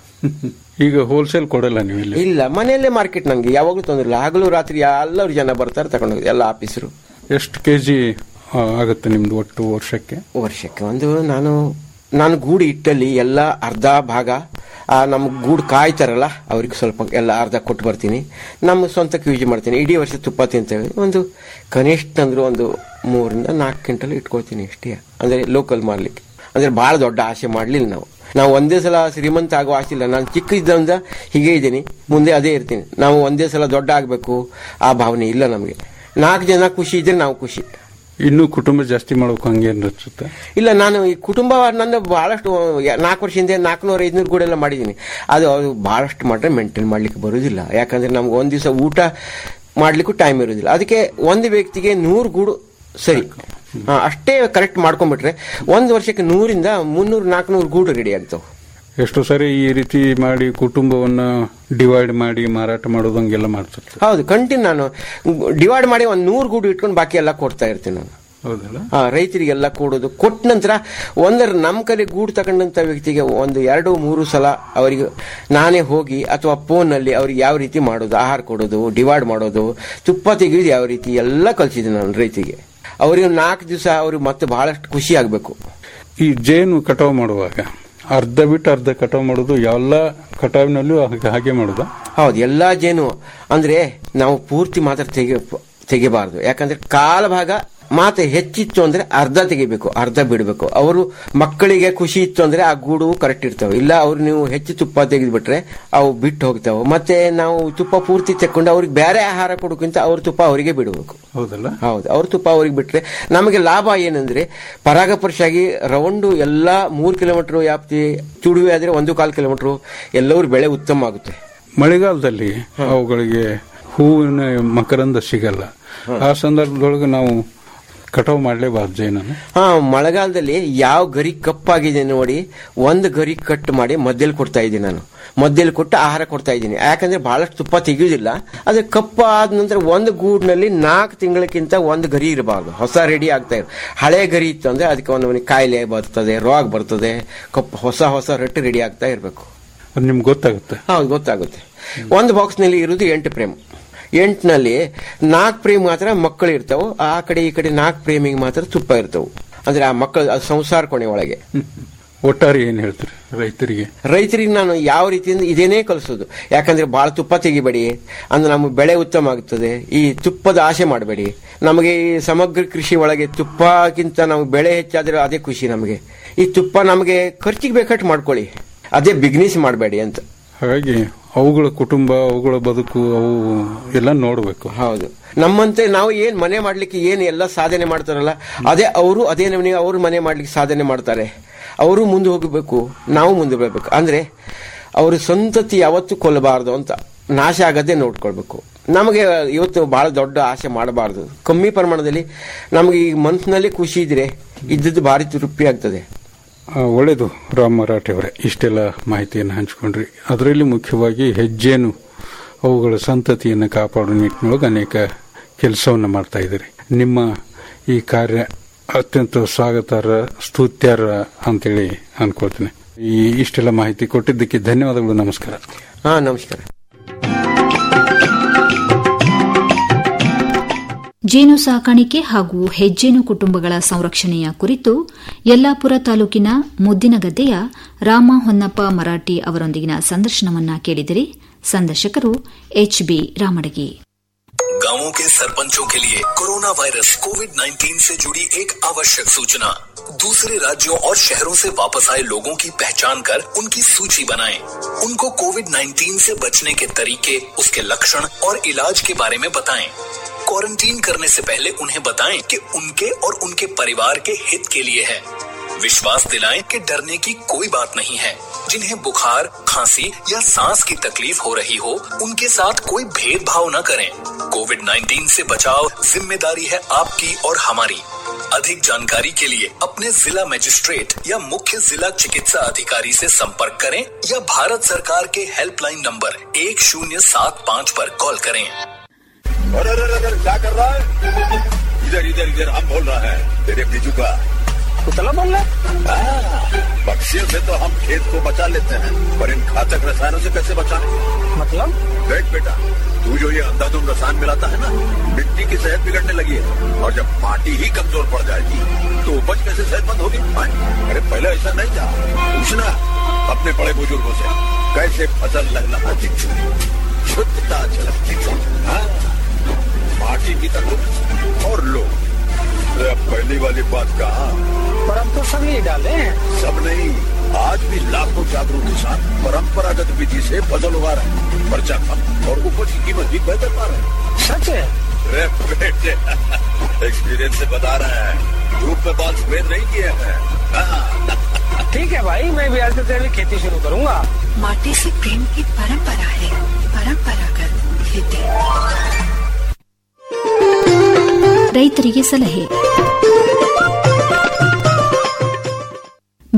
ಈಗ ಹೋಲ್ಸೇಲ್ ಕೊಡಲ್ಲ ನೀವು ಇಲ್ಲಿ ಇಲ್ಲ ಮನೆಯಲ್ಲೇ ಮಾರ್ಕೆಟ್ ನಂಗೆ ಯಾವಾಗಲೂ ತೊಂದರೆ ಇಲ್ಲ ಹಗಲು ರಾತ್ರಿ ಎಲ್ಲರೂ ಜನ ಬರ್ತಾರೆ ತಗೊಂಡೋಗಿ ಎಲ್ಲ ಆಫೀಸರು ಎಷ್ಟು ಕೆಜಿ ಆಗುತ್ತೆ ನಿಮ್ದು ಒಟ್ಟು ವರ್ಷಕ್ಕೆ ವರ್ಷಕ್ಕೆ ಒಂದು ನಾನು ನಾನು ಗೂಡು ಇಟ್ಟಲ್ಲಿ ಎಲ್ಲ ಅರ್ಧ ಭಾಗ ಆ ನಮ್ಮ ಗೂಡು ಕಾಯ್ತಾರಲ್ಲ ಅವ್ರಿಗೆ ಸ್ವಲ್ಪ ಎಲ್ಲ ಅರ್ಧ ಕೊಟ್ಟು ಬರ್ತೀನಿ ನಮ್ಮ ಸ್ವಂತಕ್ಕೆ ಯೂಸ್ ಮಾಡ್ತೀನಿ ಇಡೀ ವರ್ಷ ತುಪ್ಪ ತಿಂತೇವೆ ಒಂದು ಕನಿಷ್ಠ ಅಂದ್ರೆ ಒಂದು ಮೂರರಿಂದ ನಾಲ್ಕು ಕ್ವಿಂಟಲ್ ಇಟ್ಕೊಳ್ತೀನಿ ಅಷ್ಟೇ ಅಂದ್ರೆ ಲೋಕಲ್ ಮಾರ್ಲಿಕ್ಕೆ ಅಂದ್ರೆ ಬಹಳ ದೊಡ್ಡ ಆಸೆ ಮಾಡ್ಲಿಲ್ಲ ನಾವು ನಾವು ಒಂದೇ ಸಲ ಶ್ರೀಮಂತ ಆಗೋ ಆಸೆ ಇಲ್ಲ ನಾನು ಚಿಕ್ಕ ಇದ್ದಂದ ಹೀಗೆ ಇದ್ದೀನಿ ಮುಂದೆ ಅದೇ ಇರ್ತೀನಿ ನಾವು ಒಂದೇ ಸಲ ದೊಡ್ಡ ಆಗಬೇಕು ಆ ಭಾವನೆ ಇಲ್ಲ ನಮಗೆ ನಾಲ್ಕು ಜನ ಖುಷಿ ಇದ್ರೆ ನಾವು ಖುಷಿ ಇನ್ನೂ ಕುಟುಂಬ ಜಾಸ್ತಿ ಮಾಡೋಕೆ ಹಂಗೆ ಅನ್ಸುತ್ತೆ ಇಲ್ಲ ನಾನು ಈ ಕುಟುಂಬ ನನ್ನ ಬಹಳಷ್ಟು ನಾಲ್ಕು ವರ್ಷ ಹಿಂದೆ ನಾಲ್ಕುನೂರ ಐದ್ನೂರು ಗೂಡೆಲ್ಲ ಮಾಡಿದ್ದೀನಿ ಅದು ಅದು ಬಹಳಷ್ಟು ಮಾಡ್ರೆ ಮೇಂಟೈನ್ ಮಾಡ್ಲಿಕ್ಕೆ ಬರುವುದಿಲ್ಲ ಯಾಕಂದ್ರೆ ನಮ್ಗೆ ಒಂದ್ ದಿವಸ ಊಟ ಮಾಡ್ಲಿಕ್ಕೂ ಟೈಮ್ ಇರುವುದಿಲ್ಲ ಅದಕ್ಕೆ ಒಂದು ವ್ಯಕ್ತಿಗೆ ನೂರು ಗೂಡು ಸರಿ ಹಾ, ಅಷ್ಟೇ ಕರೆಕ್ಟ್ ಮಾಡ್ಕೊಂಡ್ಬಿಟ್ರೆ ಒಂದು ವರ್ಷಕ್ಕೆ ನೂರಿಂದ ಮುನ್ನೂರು ನಾಲ್ಕುನೂರು ಗೂಡು ರೆಡಿ ಆಗ್ತಾವೆ ಎಷ್ಟೋ ಸಾರಿ ಈ ರೀತಿ ಮಾಡಿ ಕುಟುಂಬವನ್ನ ಡಿವೈಡ್ ಮಾಡಿ ಮಾರಾಟ ಮಾಡೋದಂಗೆಲ್ಲ ಮಾಡ್ತಿರ್ತಾರೆ ಹೌದು ಕಂಟಿನ್ಯೂ ನಾನು ಡಿವೈಡ್ ಮಾಡಿ ಒಂದು ನೂರು ಗೂಡು ಇಟ್ಕೊಂಡು ಬಾಕಿ ಎಲ್ಲ ಕೊಡ್ತಾ ಇರ್ತೀನಿ ನಾನು ಹೌದಲ್ಲ ಆ, ರೈತರಿಗೆಲ್ಲ ಕೊಡೋದು ಕೊಟ್ಟ ನಂತರ ಒಂದರ ನಮ್ಮ ಕಲೆ ಗೂಡು ತಗೊಂಡಂತ ವ್ಯಕ್ತಿಗೆ ಒಂದು ಎರಡು ಮೂರು ಸಲ ಅವರಿಗೆ ನಾನೇ ಹೋಗಿ ಅಥವಾ ಫೋನ್ನಲ್ಲಿ ಅವ್ರಿಗೆ ಯಾವ ರೀತಿ ಮಾಡೋದು ಆಹಾರ ಕೊಡೋದು ಡಿವೈಡ್ ಮಾಡೋದು ತುಪ್ಪ ತೆಗೆಯೋದು ಯಾವ ರೀತಿ ಎಲ್ಲ ಕಲಿಸಿದ್ದೀನಿ ನಾನು ರೈತರಿಗೆ ಅವರಿಗೆ ನಾಲ್ಕು ದಿವಸ ಅವ್ರಿಗೆ ಮತ್ತೆ ಬಹಳಷ್ಟು ಖುಷಿ ಆಗಬೇಕು ಈ ಜೇನು ಕಟಾವು ಮಾಡುವಾಗ ಅರ್ಧ ಬಿಟ್ಟು ಅರ್ಧ ಕಟಾವು ಮಾಡೋದು ಎಲ್ಲ ಕಟಾವಿನಲ್ಲೂ ಹಾಗೆ- ಹಾಗೆ ಮಾಡೋದಾ ಹೌದು ಎಲ್ಲಾ ಜೇನು ಅಂದ್ರೆ ನಾವು ಪೂರ್ತಿ ಮಾತ್ರ ತೆಗೆ ತೆಗಿಬಾರ್ದು ಯಾಕಂದ್ರೆ ಕಾಲ ಭಾಗ ಮಾತ್ರ ಹೆಚ್ಚಿತ್ತು ಅಂದ್ರೆ ಅರ್ಧ ತೆಗಿಬೇಕು ಅರ್ಧ ಬಿಡಬೇಕು ಅವರು ಮಕ್ಕಳಿಗೆ ಖುಷಿ ಇತ್ತು ಅಂದ್ರೆ ಆ ಗೂಡು ಕರೆಕ್ಟ್ ಇರ್ತಾವೆ ಇಲ್ಲ ಅವ್ರು ನೀವು ಹೆಚ್ಚು ತುಪ್ಪ ತೆಗೆದ್ಬಿಟ್ರೆ ಅವು ಬಿಟ್ಟು ಹೋಗ್ತಾವೆ ಮತ್ತೆ ನಾವು ತುಪ್ಪ ಪೂರ್ತಿ ತೆಕ್ಕೊಂಡು ಅವ್ರಿಗೆ ಬೇರೆ ಆಹಾರ ಕೊಡೋಕ್ಕಿಂತ ಅವ್ರ ತುಪ್ಪ ಅವರಿಗೆ ಬಿಡಬೇಕು ಹೌದಲ್ಲ ಹೌದು ಅವ್ರ ತುಪ್ಪ ಅವ್ರಿಗೆ ಬಿಟ್ರೆ ನಮಗೆ ಲಾಭ ಏನಂದ್ರೆ ಪರಾಗಪರ್ಶಾಗಿ ರೌಂಡು ಎಲ್ಲಾ ಮೂರು ಕಿಲೋಮೀಟರ್ ವ್ಯಾಪ್ತಿ ಚುಡುವೆ ಆದ್ರೆ ಒಂದು ಕಾಲು ಕಿಲೋಮೀಟರ್ ಎಲ್ಲರೂ ಬೆಳೆ ಉತ್ತಮ ಆಗುತ್ತೆ ಮಳೆಗಾಲದಲ್ಲಿ ಅವುಗಳಿಗೆ ಹೂವಿನ ಮಕರಂದ ಸಿಗಲ್ಲ ಆ ಸಂದರ್ಭದೊಳಗೆ ನಾವು ಕಟಾವು ಮಾಡಲೇಬಾರ್ದು ಜೇನನ್ನು ಹಾ ಮಳೆಗಾಲದಲ್ಲಿ ಯಾವ ಗರಿ ಕಪ್ಪಾಗಿದೆ ನೋಡಿ ಒಂದು ಗರಿ ಕಟ್ ಮಾಡಿ ಮಧ್ಯದಲ್ಲಿ ಕೊಡ್ತಾ ಇದ್ದೀನಿ ನಾನು ಮಧ್ಯದಲ್ಲಿ ಕೊಟ್ಟು ಆಹಾರ ಕೊಡ್ತಾ ಇದ್ದೀನಿ ಯಾಕಂದ್ರೆ ಬಹಳಷ್ಟು ತುಪ್ಪ ತೆಗೆಯುವುದಿಲ್ಲ ಅದ್ರ ಕಪ್ಪ ಆದ ನಂತರ ಒಂದು ಗೂಡಿನಲ್ಲಿ ನಾಲ್ಕು ತಿಂಗಳಕ್ಕಿಂತ ಒಂದು ಗರಿ ಇರಬಾರ್ದು ಹೊಸ ರೆಡಿ ಆಗ್ತಾ ಇರೋ ಹಳೆ ಗರಿ ಇತ್ತು ಅಂದ್ರೆ ಅದಕ್ಕೆ ಒಂದು ಮನೆ ಕಾಯಿಲೆ ಬರ್ತದೆ ರೋಗ ಬರ್ತದೆ ಕಪ್ ಹೊಸ ಹೊಸ ರೊಟ್ಟಿ ರೆಡಿ ಆಗ್ತಾ ಇರಬೇಕು ಅದು ನಿಮ್ಗೆ ಗೊತ್ತಾಗುತ್ತೆ ಹೌದು ಗೊತ್ತಾಗುತ್ತೆ ಒಂದು ಬಾಕ್ಸ್ನಲ್ಲಿ ಇರುವುದು ಎಂಟು ಪ್ರೇಮ್ ಎಂಟಿನಲ್ಲಿ ನಾಲ್ಕು ಪ್ರೇಮ್ ಮಾತ್ರ ಮಕ್ಕಳು ಇರ್ತಾವೆ ಆ ಕಡೆ ಈ ಕಡೆ ನಾಲ್ಕು ಪ್ರೇಮಿಗೆ ಮಾತ್ರ ತುಪ್ಪ ಇರ್ತಾವೆ ಅಂದ್ರೆ ಆ ಮಕ್ಕಳ ಅದು ಸಂಸಾರ ಕೊನೆ ಒಳಗೆ ಒಟ್ಟಾರೆ ಏನ್ ಹೇಳ್ತೀರಿ ರೈತರಿಗೆ ರೈತರಿಗೆ ನಾನು ಯಾವ ರೀತಿಯಿಂದ ಇದೇನೇ ಕಲಿಸೋದು ಯಾಕಂದ್ರೆ ಬಹಳ ತುಪ್ಪ ತೆಗಿಬೇಡಿ ಅಂದ್ರೆ ನಮ್ಮ ಬೆಳೆ ಉತ್ತಮ ಆಗುತ್ತದೆ ಈ ತುಪ್ಪದ ಆಸೆ ಮಾಡಬೇಡಿ ನಮಗೆ ಈ ಸಮಗ್ರ ಕೃಷಿ ಒಳಗೆ ತುಪ್ಪಕ್ಕಿಂತ ನಾವು ಬೆಳೆ ಹೆಚ್ಚಾದ್ರೆ ಅದೇ ಖುಷಿ ನಮಗೆ ಈ ತುಪ್ಪ ನಮಗೆ ಖರ್ಚಿಗೆ ಬೇಕಾಟ್ಟು ಮಾಡ್ಕೊಳ್ಳಿ ಅದೇ ಬಿಗ್ನೆಸ್ ಮಾಡಬೇಡಿ ಅಂತ ಹಾಗಾಗಿ ಅವುಗಳ ಕುಟುಂಬ ಅವುಗಳ ಬದುಕು ಅವು ಎಲ್ಲ ನೋಡಬೇಕು ಹೌದು ನಮ್ಮಂತೆ ನಾವು ಏನ್ ಮನೆ ಮಾಡ್ಲಿಕ್ಕೆ ಏನ್ ಎಲ್ಲ ಸಾಧನೆ ಮಾಡ್ತಾರಲ್ಲ ಅದೇ ಅವರು ಅದೇ ನಮಗೆ ಅವರು ಮನೆ ಮಾಡ್ಲಿಕ್ಕೆ ಸಾಧನೆ ಮಾಡ್ತಾರೆ ಅವರು ಮುಂದೆ ಹೋಗಬೇಕು ನಾವು ಮುಂದೆ ಬರಬೇಕು ಅಂದ್ರೆ ಅವ್ರ ಸಂತತಿ ಯಾವತ್ತೂ ಕೊಲ್ಲಬಾರದು ಅಂತ ನಾಶ ಆಗದೆ ನೋಡ್ಕೊಳ್ಬೇಕು ನಮಗೆ ಇವತ್ತು ಬಹಳ ದೊಡ್ಡ ಆಸೆ ಮಾಡಬಾರದು ಕಮ್ಮಿ ಪ್ರಮಾಣದಲ್ಲಿ ನಮಗೆ ಈ ಮನಸ್ಸಿನಲ್ಲಿ ಖುಷಿ ಇದ್ರೆ ಇದ್ದದ್ದು ಭಾರಿ ತೃಪ್ತಿ ಆಗ್ತದೆ ಆ, ಒಳ್ಳೇದು ರಾಮ್ ಮರಾಠೆ ಅವರೇ ಇಷ್ಟೆಲ್ಲ ಮಾಹಿತಿಯನ್ನು ಹಂಚಿಕೊಂಡ್ರಿ ಅದರಲ್ಲಿ ಮುಖ್ಯವಾಗಿ ಹೆಜ್ಜೆನು ಅವುಗಳ ಸಂತತಿಯನ್ನು ಕಾಪಾಡುವ ನಿಟ್ಟಿನೊಳಗೆ ಅನೇಕ ಕೆಲಸವನ್ನು ಮಾಡ್ತಾ ಇದ್ದೀರಿ ನಿಮ್ಮ ಈ ಕಾರ್ಯ ಅತ್ಯಂತ ಸ್ವಾಗತಾರ್ಹ ಸ್ತುತ್ಯಾರ್ಹ ಅಂತೇಳಿ ಅನ್ಕೋತೀನಿ ಈ ಇಷ್ಟೆಲ್ಲ ಮಾಹಿತಿ ಕೊಟ್ಟಿದ್ದಕ್ಕೆ ಧನ್ಯವಾದಗಳು ನಮಸ್ಕಾರ ಹಾ ನಮಸ್ಕಾರ ಜೇನು ಸಾಕಾಣಿಕೆ ಹಾಗೂ ಹೆಜ್ಜೇನು ಕುಟುಂಬಗಳ ಸಂರಕ್ಷಣೆಯ ಕುರಿತು ಯಲ್ಲಾಪುರ ತಾಲೂಕಿನ ಮುದ್ದಿನಗದ್ದೆಯ ರಾಮ ಹೊನ್ನಪ್ಪ ಮರಾಠಿ ಅವರೊಂದಿಗಿನ ಸಂದರ್ಶನವನ್ನ ಕೇಳಿದಿರಿ ಸಂದರ್ಶಕರು ಎಚ್ಬಿ ರಾಮಡಗಿ गांवों के सरपंचों के लिए कोरोना वायरस कोविड 19 से जुड़ी एक आवश्यक सूचना दूसरे राज्यों और शहरों से वापस आए लोगों की पहचान कर उनकी सूची बनाएं। उनको कोविड 19 से बचने के तरीके उसके लक्षण और इलाज के बारे में बताएं। क्वारंटीन करने से पहले उन्हें बताएं कि उनके और उनके परिवार के हित के लिए है विश्वास दिलाएं कि डरने की कोई बात नहीं है जिन्हें बुखार खांसी या सांस की तकलीफ हो रही हो उनके साथ कोई भेदभाव न करें कोविड 19 से बचाव जिम्मेदारी है आपकी और हमारी अधिक जानकारी के लिए अपने जिला मजिस्ट्रेट या मुख्य जिला चिकित्सा अधिकारी से संपर्क करें या भारत सरकार के हेल्पलाइन नंबर एक शून्य सात पाँच पर कॉल करें अरे अरे अरे क्या कर रहा है इधर इधर इधर हम बोल रहा है तेरे बीजू का कुतला बोल रहा हाँ, पक्षियों से तो हम खेत को बचा लेते हैं पर इन घातक रसायनों से कैसे बचाएं? मतलब देख बेटा तू जो ये अंधाधुंध रसायन मिलाता है ना मिट्टी की सेहत बिगड़ने लगी है और जब माटी ही कमजोर पड़ जाएगी तो उपज कैसे सेहतमंद होगी हाँ, अरे पहले ऐसा नहीं था पूछना अपने बड़े बुजुर्गों से कैसे फसल लहलहाती थी शुद्धता झलकती थी हाँ, माटी भी तंदुरुस्त और लोग अरे अब पहली वाली बात कहा पर हम तो सब यही डाले हैं सब नहीं आज भी लाखों जागरूक किसान परंपरागत विधि से फसल उगा रहे हैं खर्चा कम और उपज की कीमत भी बेहतर पा रहे हैं सच है अरे बेटे एक्सपीरियंस से बता रहे हैं धूप में बाल सफेद नहीं किए हैं हाँ, ठीक है भाई मैं भी आज से तेरी खेती शुरू करूंगा माटी से प्रेम की परंपरा है परंपरागत खेती ರೈತರಿಗೆ ಸಲಹೆ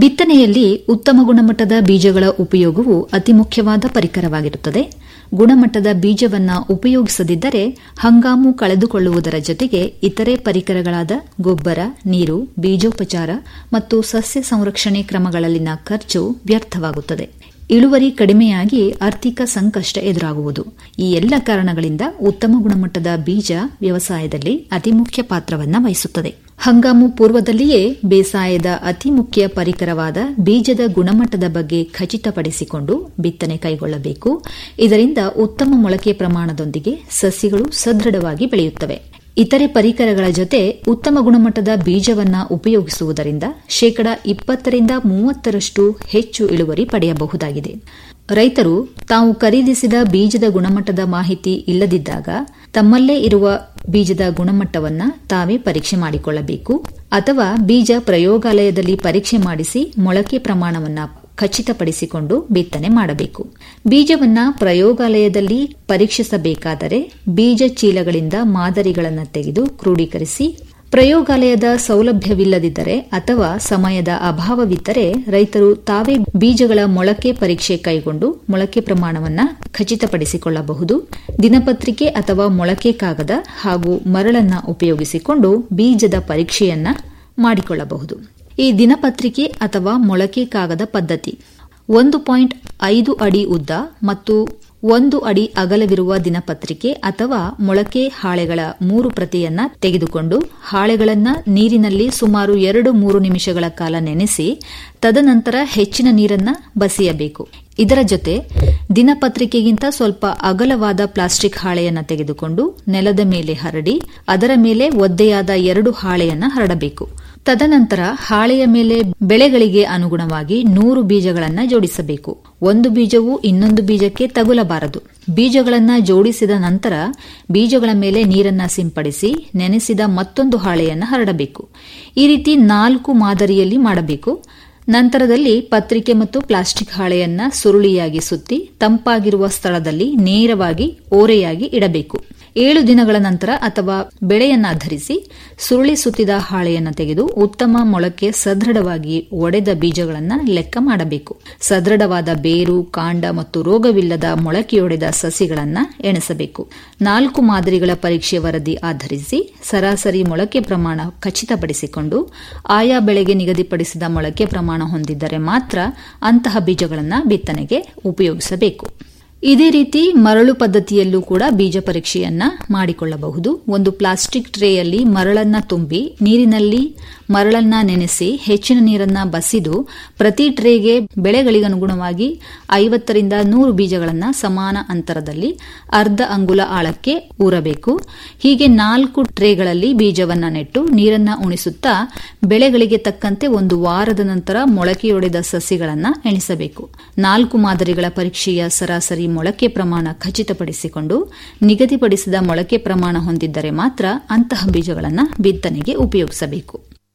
ಬಿತ್ತನೆಯಲ್ಲಿ ಉತ್ತಮ ಗುಣಮಟ್ಟದ ಬೀಜಗಳ ಉಪಯೋಗವು ಅತಿ ಮುಖ್ಯವಾದ ಪರಿಕರವಾಗಿರುತ್ತದೆ ಗುಣಮಟ್ಟದ ಬೀಜವನ್ನ ಉಪಯೋಗಿಸದಿದ್ದರೆ ಹಂಗಾಮು ಕಳೆದುಕೊಳ್ಳುವುದರ ಜೊತೆಗೆ ಇತರೆ ಪರಿಕರಗಳಾದ ಗೊಬ್ಬರ ನೀರು ಬೀಜೋಪಚಾರ ಮತ್ತು ಸಸ್ಯ ಸಂರಕ್ಷಣೆ ಕ್ರಮಗಳಲ್ಲಿನ ಖರ್ಚು ವ್ಯರ್ಥವಾಗುತ್ತದೆ ಇಳುವರಿ ಕಡಿಮೆಯಾಗಿ ಆರ್ಥಿಕ ಸಂಕಷ್ಟ ಎದುರಾಗುವುದು ಈ ಎಲ್ಲ ಕಾರಣಗಳಿಂದ ಉತ್ತಮ ಗುಣಮಟ್ಟದ ಬೀಜ ವ್ಯವಸಾಯದಲ್ಲಿ ಅತಿ ಮುಖ್ಯ ಪಾತ್ರವನ್ನು ವಹಿಸುತ್ತದೆ ಹಂಗಾಮು ಪೂರ್ವದಲ್ಲಿಯೇ ಬೇಸಾಯದ ಅತಿ ಮುಖ್ಯ ಪರಿಕರವಾದ ಬೀಜದ ಗುಣಮಟ್ಟದ ಬಗ್ಗೆ ಖಚಿತಪಡಿಸಿಕೊಂಡು ಬಿತ್ತನೆ ಕೈಗೊಳ್ಳಬೇಕು ಇದರಿಂದ ಉತ್ತಮ ಮೊಳಕೆ ಪ್ರಮಾಣದೊಂದಿಗೆ ಸಸಿಗಳು ಸದೃಢವಾಗಿ ಬೆಳೆಯುತ್ತವೆ ಇತರೆ ಪರಿಕರಗಳ ಜೊತೆ ಉತ್ತಮ ಗುಣಮಟ್ಟದ ಬೀಜವನ್ನ ಉಪಯೋಗಿಸುವುದರಿಂದ ಶೇಕಡ ಇಪ್ಪತ್ತರಿಂದ ಮೂವತ್ತರಷ್ಟು ಹೆಚ್ಚು ಇಳುವರಿ ಪಡೆಯಬಹುದಾಗಿದೆ ರೈತರು ತಾವು ಖರೀದಿಸಿದ ಬೀಜದ ಗುಣಮಟ್ಟದ ಮಾಹಿತಿ ಇಲ್ಲದಿದ್ದಾಗ ತಮ್ಮಲ್ಲೇ ಇರುವ ಬೀಜದ ಗುಣಮಟ್ಟವನ್ನ ತಾವೇ ಪರೀಕ್ಷೆ ಮಾಡಿಕೊಳ್ಳಬೇಕು ಅಥವಾ ಬೀಜ ಪ್ರಯೋಗಾಲಯದಲ್ಲಿ ಪರೀಕ್ಷೆ ಮಾಡಿಸಿ ಮೊಳಕೆ ಪ್ರಮಾಣವನ್ನ ಖಚಿತಪಡಿಸಿಕೊಂಡು ಬಿತ್ತನೆ ಮಾಡಬೇಕು ಬೀಜವನ್ನ ಪ್ರಯೋಗಾಲಯದಲ್ಲಿ ಪರೀಕ್ಷಿಸಬೇಕಾದರೆ ಬೀಜ ಚೀಲಗಳಿಂದ ಮಾದರಿಗಳನ್ನು ತೆಗೆದು ಕ್ರೋಢೀಕರಿಸಿ ಪ್ರಯೋಗಾಲಯದ ಸೌಲಭ್ಯವಿಲ್ಲದಿದ್ದರೆ ಅಥವಾ ಸಮಯದ ಅಭಾವವಿದ್ದರೆ ರೈತರು ತಾವೇ ಬೀಜಗಳ ಮೊಳಕೆ ಪರೀಕ್ಷೆ ಕೈಗೊಂಡು ಮೊಳಕೆ ಪ್ರಮಾಣವನ್ನು ಖಚಿತಪಡಿಸಿಕೊಳ್ಳಬಹುದು ದಿನಪತ್ರಿಕೆ ಅಥವಾ ಮೊಳಕೆ ಕಾಗದ ಹಾಗೂ ಮರಳನ್ನ ಉಪಯೋಗಿಸಿಕೊಂಡು ಬೀಜದ ಪರೀಕ್ಷೆಯನ್ನ ಮಾಡಿಕೊಳ್ಳಬಹುದು ಈ ದಿನಪತ್ರಿಕೆ ಅಥವಾ ಮೊಳಕೆ ಕಾಗದ ಪದ್ಧತಿ ಒಂದು ಪಾಯಿಂಟ್ ಐದು ಅಡಿ ಉದ್ದ ಮತ್ತು ಒಂದು ಅಡಿ ಅಗಲವಿರುವ ದಿನಪತ್ರಿಕೆ ಅಥವಾ ಮೊಳಕೆ ಹಾಳೆಗಳ ಮೂರು ಪ್ರತಿಯನ್ನ ತೆಗೆದುಕೊಂಡು ಹಾಳೆಗಳನ್ನ ನೀರಿನಲ್ಲಿ ಸುಮಾರು ಎರಡು ಮೂರು ನಿಮಿಷಗಳ ಕಾಲ ನೆನೆಸಿ ತದನಂತರ ಹೆಚ್ಚಿನ ನೀರನ್ನ ಬಸಿಯಬೇಕು ಇದರ ಜೊತೆ ದಿನಪತ್ರಿಕೆಗಿಂತ ಸ್ವಲ್ಪ ಅಗಲವಾದ ಪ್ಲಾಸ್ಟಿಕ್ ಹಾಳೆಯನ್ನ ತೆಗೆದುಕೊಂಡು ನೆಲದ ಮೇಲೆ ಹರಡಿ ಅದರ ಮೇಲೆ ಒದ್ದೆಯಾದ ಎರಡು ಹಾಳೆಯನ್ನ ಹರಡಬೇಕು ತದನಂತರ ಹಾಳೆಯ ಮೇಲೆ ಬೆಳೆಗಳಿಗೆ ಅನುಗುಣವಾಗಿ ನೂರು ಬೀಜಗಳನ್ನು ಜೋಡಿಸಬೇಕು ಒಂದು ಬೀಜವು ಇನ್ನೊಂದು ಬೀಜಕ್ಕೆ ತಗುಲಬಾರದು ಬೀಜಗಳನ್ನು ಜೋಡಿಸಿದ ನಂತರ ಬೀಜಗಳ ಮೇಲೆ ನೀರನ್ನ ಸಿಂಪಡಿಸಿ ನೆನೆಸಿದ ಮತ್ತೊಂದು ಹಾಳೆಯನ್ನು ಹರಡಬೇಕು ಈ ರೀತಿ ನಾಲ್ಕು ಮಾದರಿಯಲ್ಲಿ ಮಾಡಬೇಕು ನಂತರದಲ್ಲಿ ಪತ್ರಿಕೆ ಮತ್ತು ಪ್ಲಾಸ್ಟಿಕ್ ಹಾಳೆಯನ್ನ ಸುರುಳಿಯಾಗಿ ಸುತ್ತಿ ತಂಪಾಗಿರುವ ಸ್ಥಳದಲ್ಲಿ ನೇರವಾಗಿ ಓರೆಯಾಗಿ ಇಡಬೇಕು ಏಳು ದಿನಗಳ ನಂತರ ಅಥವಾ ಬೆಳೆಯನ್ನಾಧರಿಸಿ ಸುರುಳಿ ಸುತ್ತಿದ ಹಾಳೆಯನ್ನು ತೆಗೆದು ಉತ್ತಮ ಮೊಳಕೆ ಸದೃಢವಾಗಿ ಒಡೆದ ಬೀಜಗಳನ್ನು ಲೆಕ್ಕ ಮಾಡಬೇಕು ಸದೃಢವಾದ ಬೇರು ಕಾಂಡ ಮತ್ತು ರೋಗವಿಲ್ಲದ ಮೊಳಕೆಯೊಡೆದ ಸಸಿಗಳನ್ನು ಎಣಿಸಬೇಕು ನಾಲ್ಕು ಮಾದರಿಗಳ ಪರೀಕ್ಷೆ ವರದಿ ಆಧರಿಸಿ ಸರಾಸರಿ ಮೊಳಕೆ ಪ್ರಮಾಣ ಖಚಿತಪಡಿಸಿಕೊಂಡು ಆಯಾ ಬೆಳೆಗೆ ನಿಗದಿಪಡಿಸಿದ ಮೊಳಕೆ ಪ್ರಮಾಣ ಹೊಂದಿದ್ದರೆ ಮಾತ್ರ ಅಂತಹ ಬೀಜಗಳನ್ನು ಬಿತ್ತನೆಗೆ ಉಪಯೋಗಿಸಬೇಕು ಇದೇ ರೀತಿ ಮರಳು ಪದ್ಧತಿಯಲ್ಲೂ ಕೂಡ ಬೀಜ ಪರೀಕ್ಷೆಯನ್ನ ಮಾಡಿಕೊಳ್ಳಬಹುದು ಒಂದು ಪ್ಲಾಸ್ಟಿಕ್ ಟ್ರೇಯಲ್ಲಿ ಮರಳನ್ನ ತುಂಬಿ ನೀರಿನಲ್ಲಿ ಮರಳನ್ನ ನೆನೆಸಿ ಹೆಚ್ಚಿನ ನೀರನ್ನ ಬಸಿದು ಪ್ರತಿ ಟ್ರೇಗೆ ಬೆಳೆಗಳಿಗನುಗುಣವಾಗಿ ಐವತ್ತರಿಂದ ನೂರು ಬೀಜಗಳನ್ನು ಸಮಾನ ಅಂತರದಲ್ಲಿ ಅರ್ಧ ಅಂಗುಲ ಆಳಕ್ಕೆ ಊರಬೇಕು ಹೀಗೆ ನಾಲ್ಕು ಟ್ರೇಗಳಲ್ಲಿ ಬೀಜವನ್ನ ನೆಟ್ಟು ನೀರನ್ನ ಉಣಿಸುತ್ತಾ ಬೆಳೆಗಳಿಗೆ ತಕ್ಕಂತೆ ಒಂದು ವಾರದ ನಂತರ ಮೊಳಕೆಯೊಡೆದ ಸಸಿಗಳನ್ನು ಎಣಿಸಬೇಕು ನಾಲ್ಕು ಮಾದರಿಗಳ ಪರೀಕ್ಷೆಯ ಸರಾಸರಿ ಮೊಳಕೆ ಪ್ರಮಾಣ ಖಚಿತಪಡಿಸಿಕೊಂಡು ನಿಗದಿಪಡಿಸಿದ ಮೊಳಕೆ ಪ್ರಮಾಣ ಹೊಂದಿದ್ದರೆ ಮಾತ್ರ ಅಂತಹ ಬೀಜಗಳನ್ನು ಬಿತ್ತನೆಗೆ ಉಪಯೋಗಿಸಬೇಕು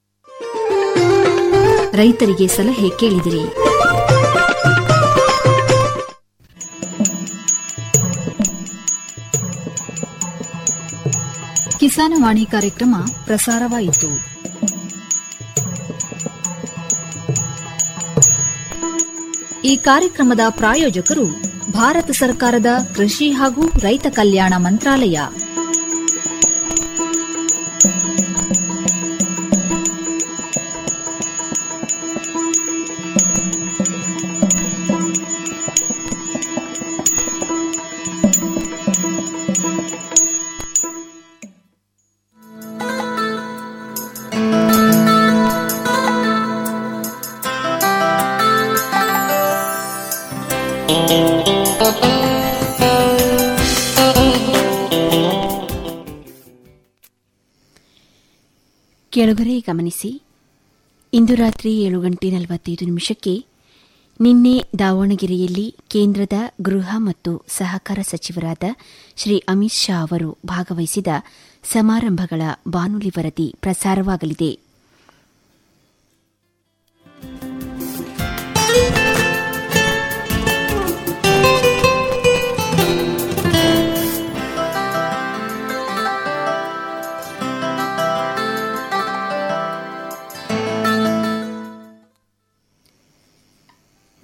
ರೈತರಿಗೆ ಸಲಹೆ ಕೇಳಿದಿರಿ ಕಿಸಾನವಾಣಿ ಕಾರ್ಯಕ್ರಮ ಪ್ರಸಾರವಾಯಿತು ಈ ಕಾರ್ಯಕ್ರಮದ ಪ್ರಾಯೋಜಕರು ಭಾರತ ಸರ್ಕಾರದ ಕೃಷಿ ಹಾಗೂ ರೈತ ಕಲ್ಯಾಣ ಮಂತ್ರಾಲಯ ಕೆಳಗರೆ ಗಮನಿಸಿ ಇಂದು ರಾತ್ರಿ ಏಳು ಗಂಟೆ ನಲವತ್ತೈದು ನಿಮಿಷಕ್ಕೆ ನಿನ್ನೆ ದಾವಣಗೆರೆಯಲ್ಲಿ ಕೇಂದ್ರದ ಗೃಹ ಮತ್ತು ಸಹಕಾರ ಸಚಿವರಾದ ಶ್ರೀ ಅಮಿತ್ ಶಾ ಅವರು ಭಾಗವಹಿಸಿದ ಸಮಾರಂಭಗಳ ಬಾನುಲಿ ವರದಿ ಪ್ರಸಾರವಾಗಲಿದೆ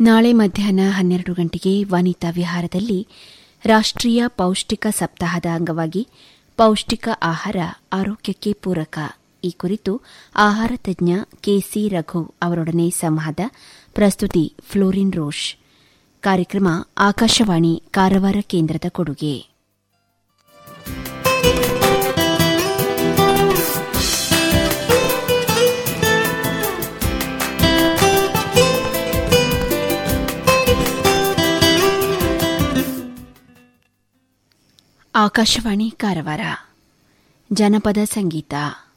ನಾಳೆ ಮಧ್ಯಾಹ್ನ ಹನ್ನೆರಡು ಗಂಟೆಗೆ ವನಿತಾ ವಿಹಾರದಲ್ಲಿ ರಾಷ್ಟ್ರೀಯ ಪೌಷ್ಟಿಕ ಸಪ್ತಾಹದ ಅಂಗವಾಗಿ ಪೌಷ್ಟಿಕ ಆಹಾರ ಆರೋಗ್ಯಕ್ಕೆ ಪೂರಕ ಈ ಕುರಿತು ಆಹಾರ ತಜ್ಞ ಕೆಸಿ ರಘು ಅವರೊಡನೆ ಸಂವಾದ ಪ್ರಸ್ತುತಿ ಫ್ಲೋರಿನ್ ರೋಷ್ ಕಾರ್ಯಕ್ರಮ ಆಕಾಶವಾಣಿ ಕಾರವಾರ ಕೇಂದ್ರದ ಕೊಡುಗೆ ಆಕಾಶವಾಣಿ ಕಾರವಾರ ಜನಪದ ಸಂಗೀತ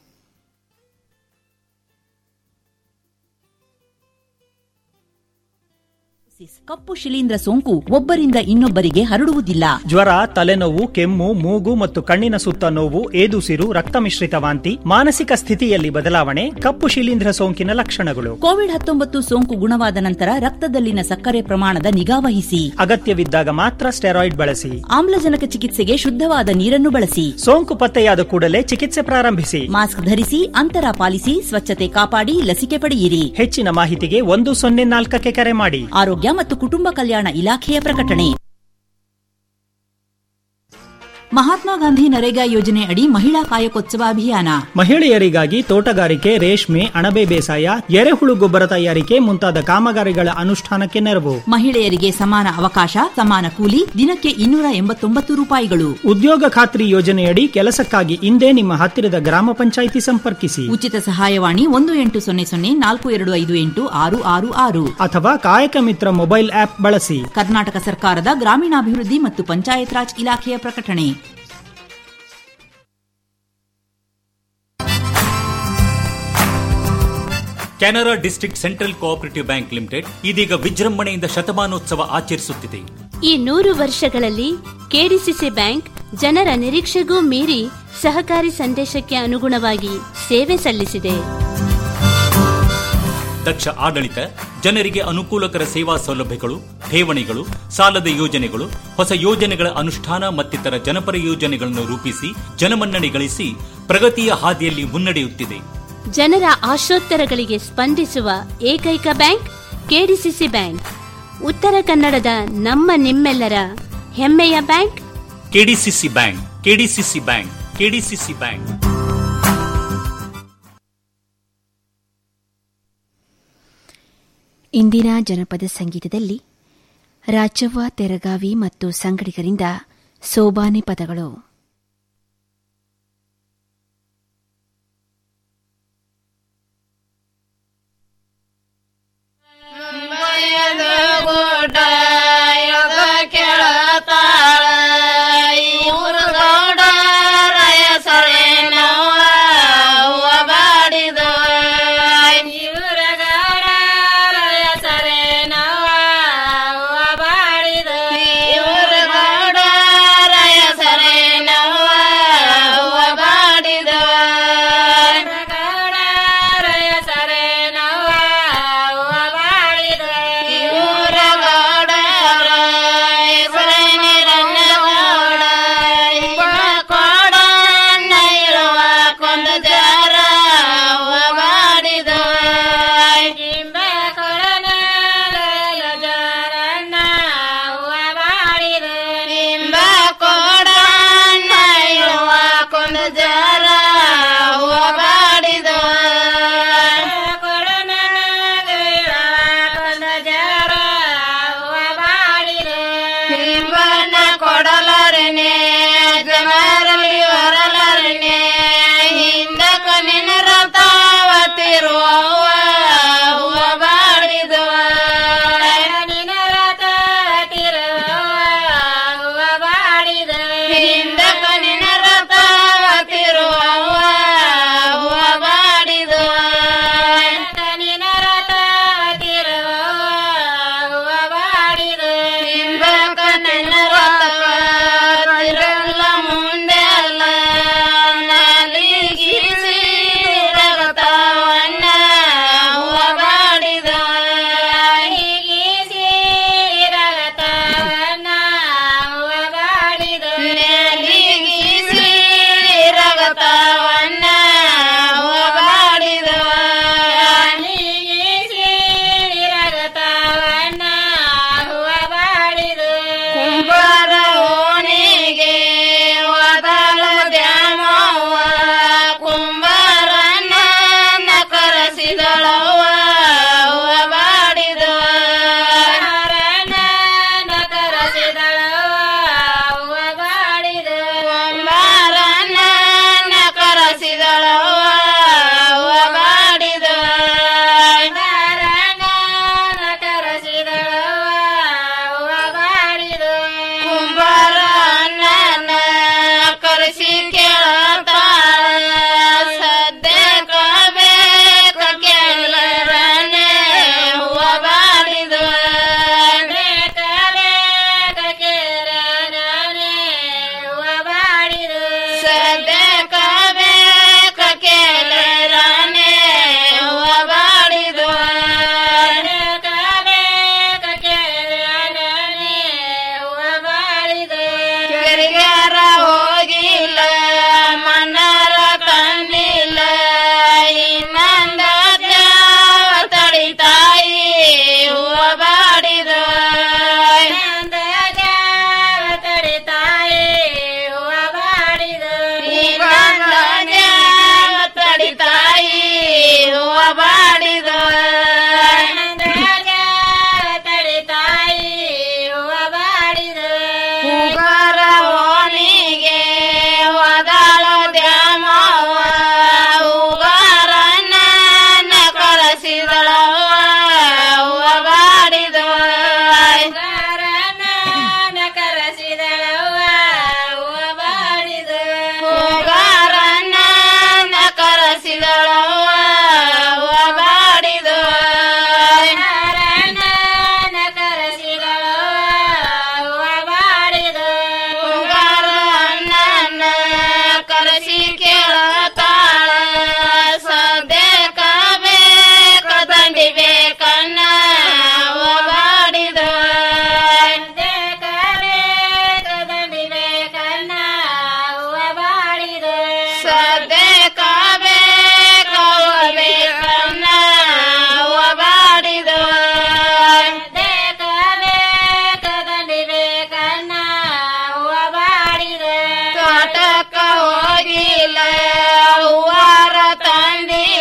ಕಪ್ಪು ಶಿಲೀಂಧ್ರ ಸೋಂಕು ಒಬ್ಬರಿಂದ ಇನ್ನೊಬ್ಬರಿಗೆ ಹರಡುವುದಿಲ್ಲ ಜ್ವರ ತಲೆನೋವು ಕೆಮ್ಮು ಮೂಗು ಮತ್ತು ಕಣ್ಣಿನ ಸುತ್ತ ನೋವು ಏದುಸಿರು ರಕ್ತ ಮಿಶ್ರಿತ ವಾಂತಿ ಮಾನಸಿಕ ಸ್ಥಿತಿಯಲ್ಲಿ ಬದಲಾವಣೆ ಕಪ್ಪು ಶಿಲೀಂಧ್ರ ಸೋಂಕಿನ ಲಕ್ಷಣಗಳು ಕೋವಿಡ್ ಹತ್ತೊಂಬತ್ತು ಸೋಂಕು ಗುಣವಾದ ನಂತರ ರಕ್ತದಲ್ಲಿನ ಸಕ್ಕರೆ ಪ್ರಮಾಣದ ನಿಗಾವಹಿಸಿ ಅಗತ್ಯವಿದ್ದಾಗ ಮಾತ್ರ ಸ್ಟೆರಾಯ್ಡ್ ಬಳಸಿ ಆಮ್ಲಜನಕ ಚಿಕಿತ್ಸೆಗೆ ಶುದ್ಧವಾದ ನೀರನ್ನು ಬಳಸಿ ಸೋಂಕು ಪತ್ತೆಯಾದ ಕೂಡಲೇ ಚಿಕಿತ್ಸೆ ಪ್ರಾರಂಭಿಸಿ ಮಾಸ್ಕ್ ಧರಿಸಿ ಅಂತರ ಪಾಲಿಸಿ ಸ್ವಚ್ಛತೆ ಕಾಪಾಡಿ ಲಸಿಕೆ ಪಡೆಯಿರಿ ಹೆಚ್ಚಿನ ಮಾಹಿತಿಗೆ ಒಂದು ಸೊನ್ನೆ ನಾಲ್ಕಕ್ಕೆ ಕರೆ ಮಾಡಿ ಆರೋಗ್ಯ ಮತ್ತು ಕುಟುಂಬ ಕಲ್ಯಾಣ ಇಲಾಖೆಯ ಪ್ರಕಟಣೆ ಮಹಾತ್ಮ ಗಾಂಧಿ ನರೇಗಾ ಯೋಜನೆ ಅಡಿ ಮಹಿಳಾ ಕಾಯಕೋತ್ಸವ ಅಭಿಯಾನ ಮಹಿಳೆಯರಿಗಾಗಿ ತೋಟಗಾರಿಕೆ ರೇಷ್ಮೆ ಅಣಬೆ ಬೇಸಾಯ ಎರೆಹುಳು ಗೊಬ್ಬರ ತಯಾರಿಕೆ ಮುಂತಾದ ಕಾಮಗಾರಿಗಳ ಅನುಷ್ಠಾನಕ್ಕೆ ನೆರವು ಮಹಿಳೆಯರಿಗೆ ಸಮಾನ ಅವಕಾಶ ಸಮಾನ ಕೂಲಿ ದಿನಕ್ಕೆ ಇನ್ನೂರ ಎಂಬತ್ತೊಂಬತ್ತು ರೂಪಾಯಿಗಳು ಉದ್ಯೋಗ ಖಾತ್ರಿ ಯೋಜನೆಯಡಿ ಕೆಲಸಕ್ಕಾಗಿ ಇಂದೇ ನಿಮ್ಮ ಹತ್ತಿರದ ಗ್ರಾಮ ಪಂಚಾಯಿತಿ ಸಂಪರ್ಕಿಸಿ ಉಚಿತ ಸಹಾಯವಾಣಿ ಒಂದು ಎಂಟು ಸೊನ್ನೆ ಸೊನ್ನೆ ನಾಲ್ಕು ಎರಡು ಐದು ಎಂಟು ಆರು ಆರು ಆರು ಅಥವಾ ಕಾಯಕ ಮಿತ್ರ ಮೊಬೈಲ್ ಆಪ್ ಬಳಸಿ ಕರ್ನಾಟಕ ಸರ್ಕಾರದ ಗ್ರಾಮೀಣಾಭಿವೃದ್ಧಿ ಮತ್ತು ಪಂಚಾಯತ್ ರಾಜ್ ಇಲಾಖೆಯ ಪ್ರಕಟಣೆ Canara district central cooperative bank limited ಇದೀಗ ವಿಜೃಂಭಣೆಯಿಂದ ಶತಮಾನೋತ್ಸವ ಆಚರಿಸುತ್ತಿದೆ ಈ ನೂರು ವರ್ಷಗಳಲ್ಲಿ ಕೆಡಿಸಿಸಿ ಬ್ಯಾಂಕ್ ಜನರ ನಿರೀಕ್ಷೆಗೂ ಮೀರಿ ಸಹಕಾರಿ ಸಂದೇಶಕ್ಕೆ ಅನುಗುಣವಾಗಿ ಸೇವೆ ಸಲ್ಲಿಸಿದೆ ದಕ್ಷ ಆಡಳಿತ ಜನರಿಗೆ ಅನುಕೂಲಕರ ಸೇವಾ ಸೌಲಭ್ಯಗಳು ಠೇವಣಿಗಳು ಸಾಲದ ಯೋಜನೆಗಳು ಹೊಸ ಯೋಜನೆಗಳ ಅನುಷ್ಠಾನ ಮತ್ತಿತರ ಜನಪರ ಯೋಜನೆಗಳನ್ನು ರೂಪಿಸಿ ಜನಮನ್ನಣೆ ಗಳಿಸಿ ಪ್ರಗತಿಯ ಹಾದಿಯಲ್ಲಿ ಮುನ್ನಡೆಯುತ್ತಿದೆ ಜನರ ಆಶೋತ್ತರಗಳಿಗೆ ಸ್ಪಂದಿಸುವ ಏಕೈಕ ಬ್ಯಾಂಕ್ ಕೆಡಿಸಿಸಿ ಬ್ಯಾಂಕ್ ಉತ್ತರ ಕನ್ನಡದ ನಮ್ಮ ನಿಮ್ಮೆಲ್ಲರ ಹೆಮ್ಮೆಯ bank KDCC bank KDCC bank KDCC bank ಇಂದಿನ ಜನಪದ ಸಂಗೀತದಲ್ಲಿ ರಾಜವ್ವ ತೆರಗಾವಿ ಮತ್ತು ಸಂಗಡಿಗರಿಂದ ಸೋಬಾನೆ ಪದಗಳು ಸರೇನ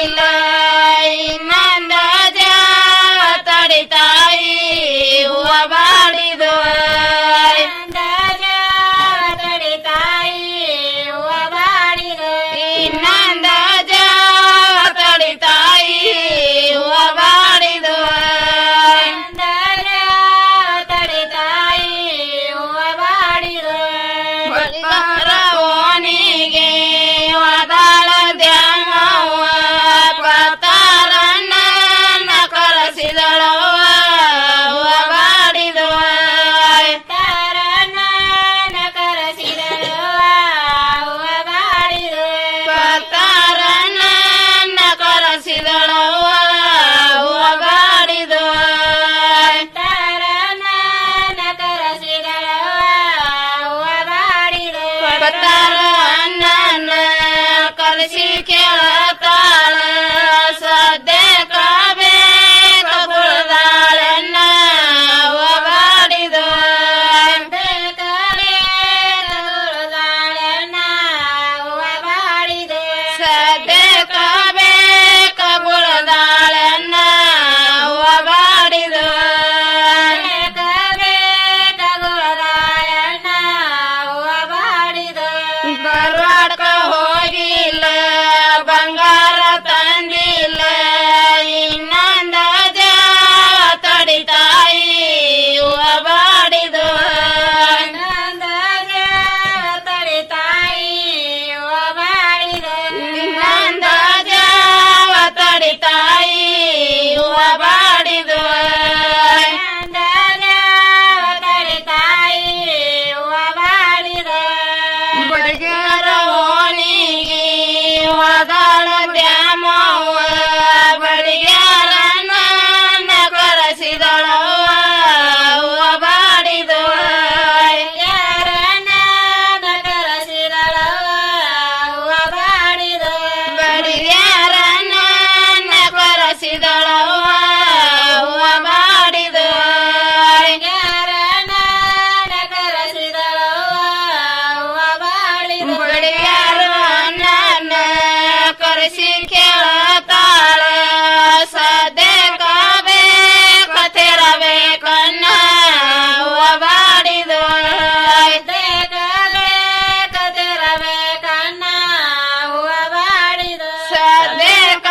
ಇಲ್ಲ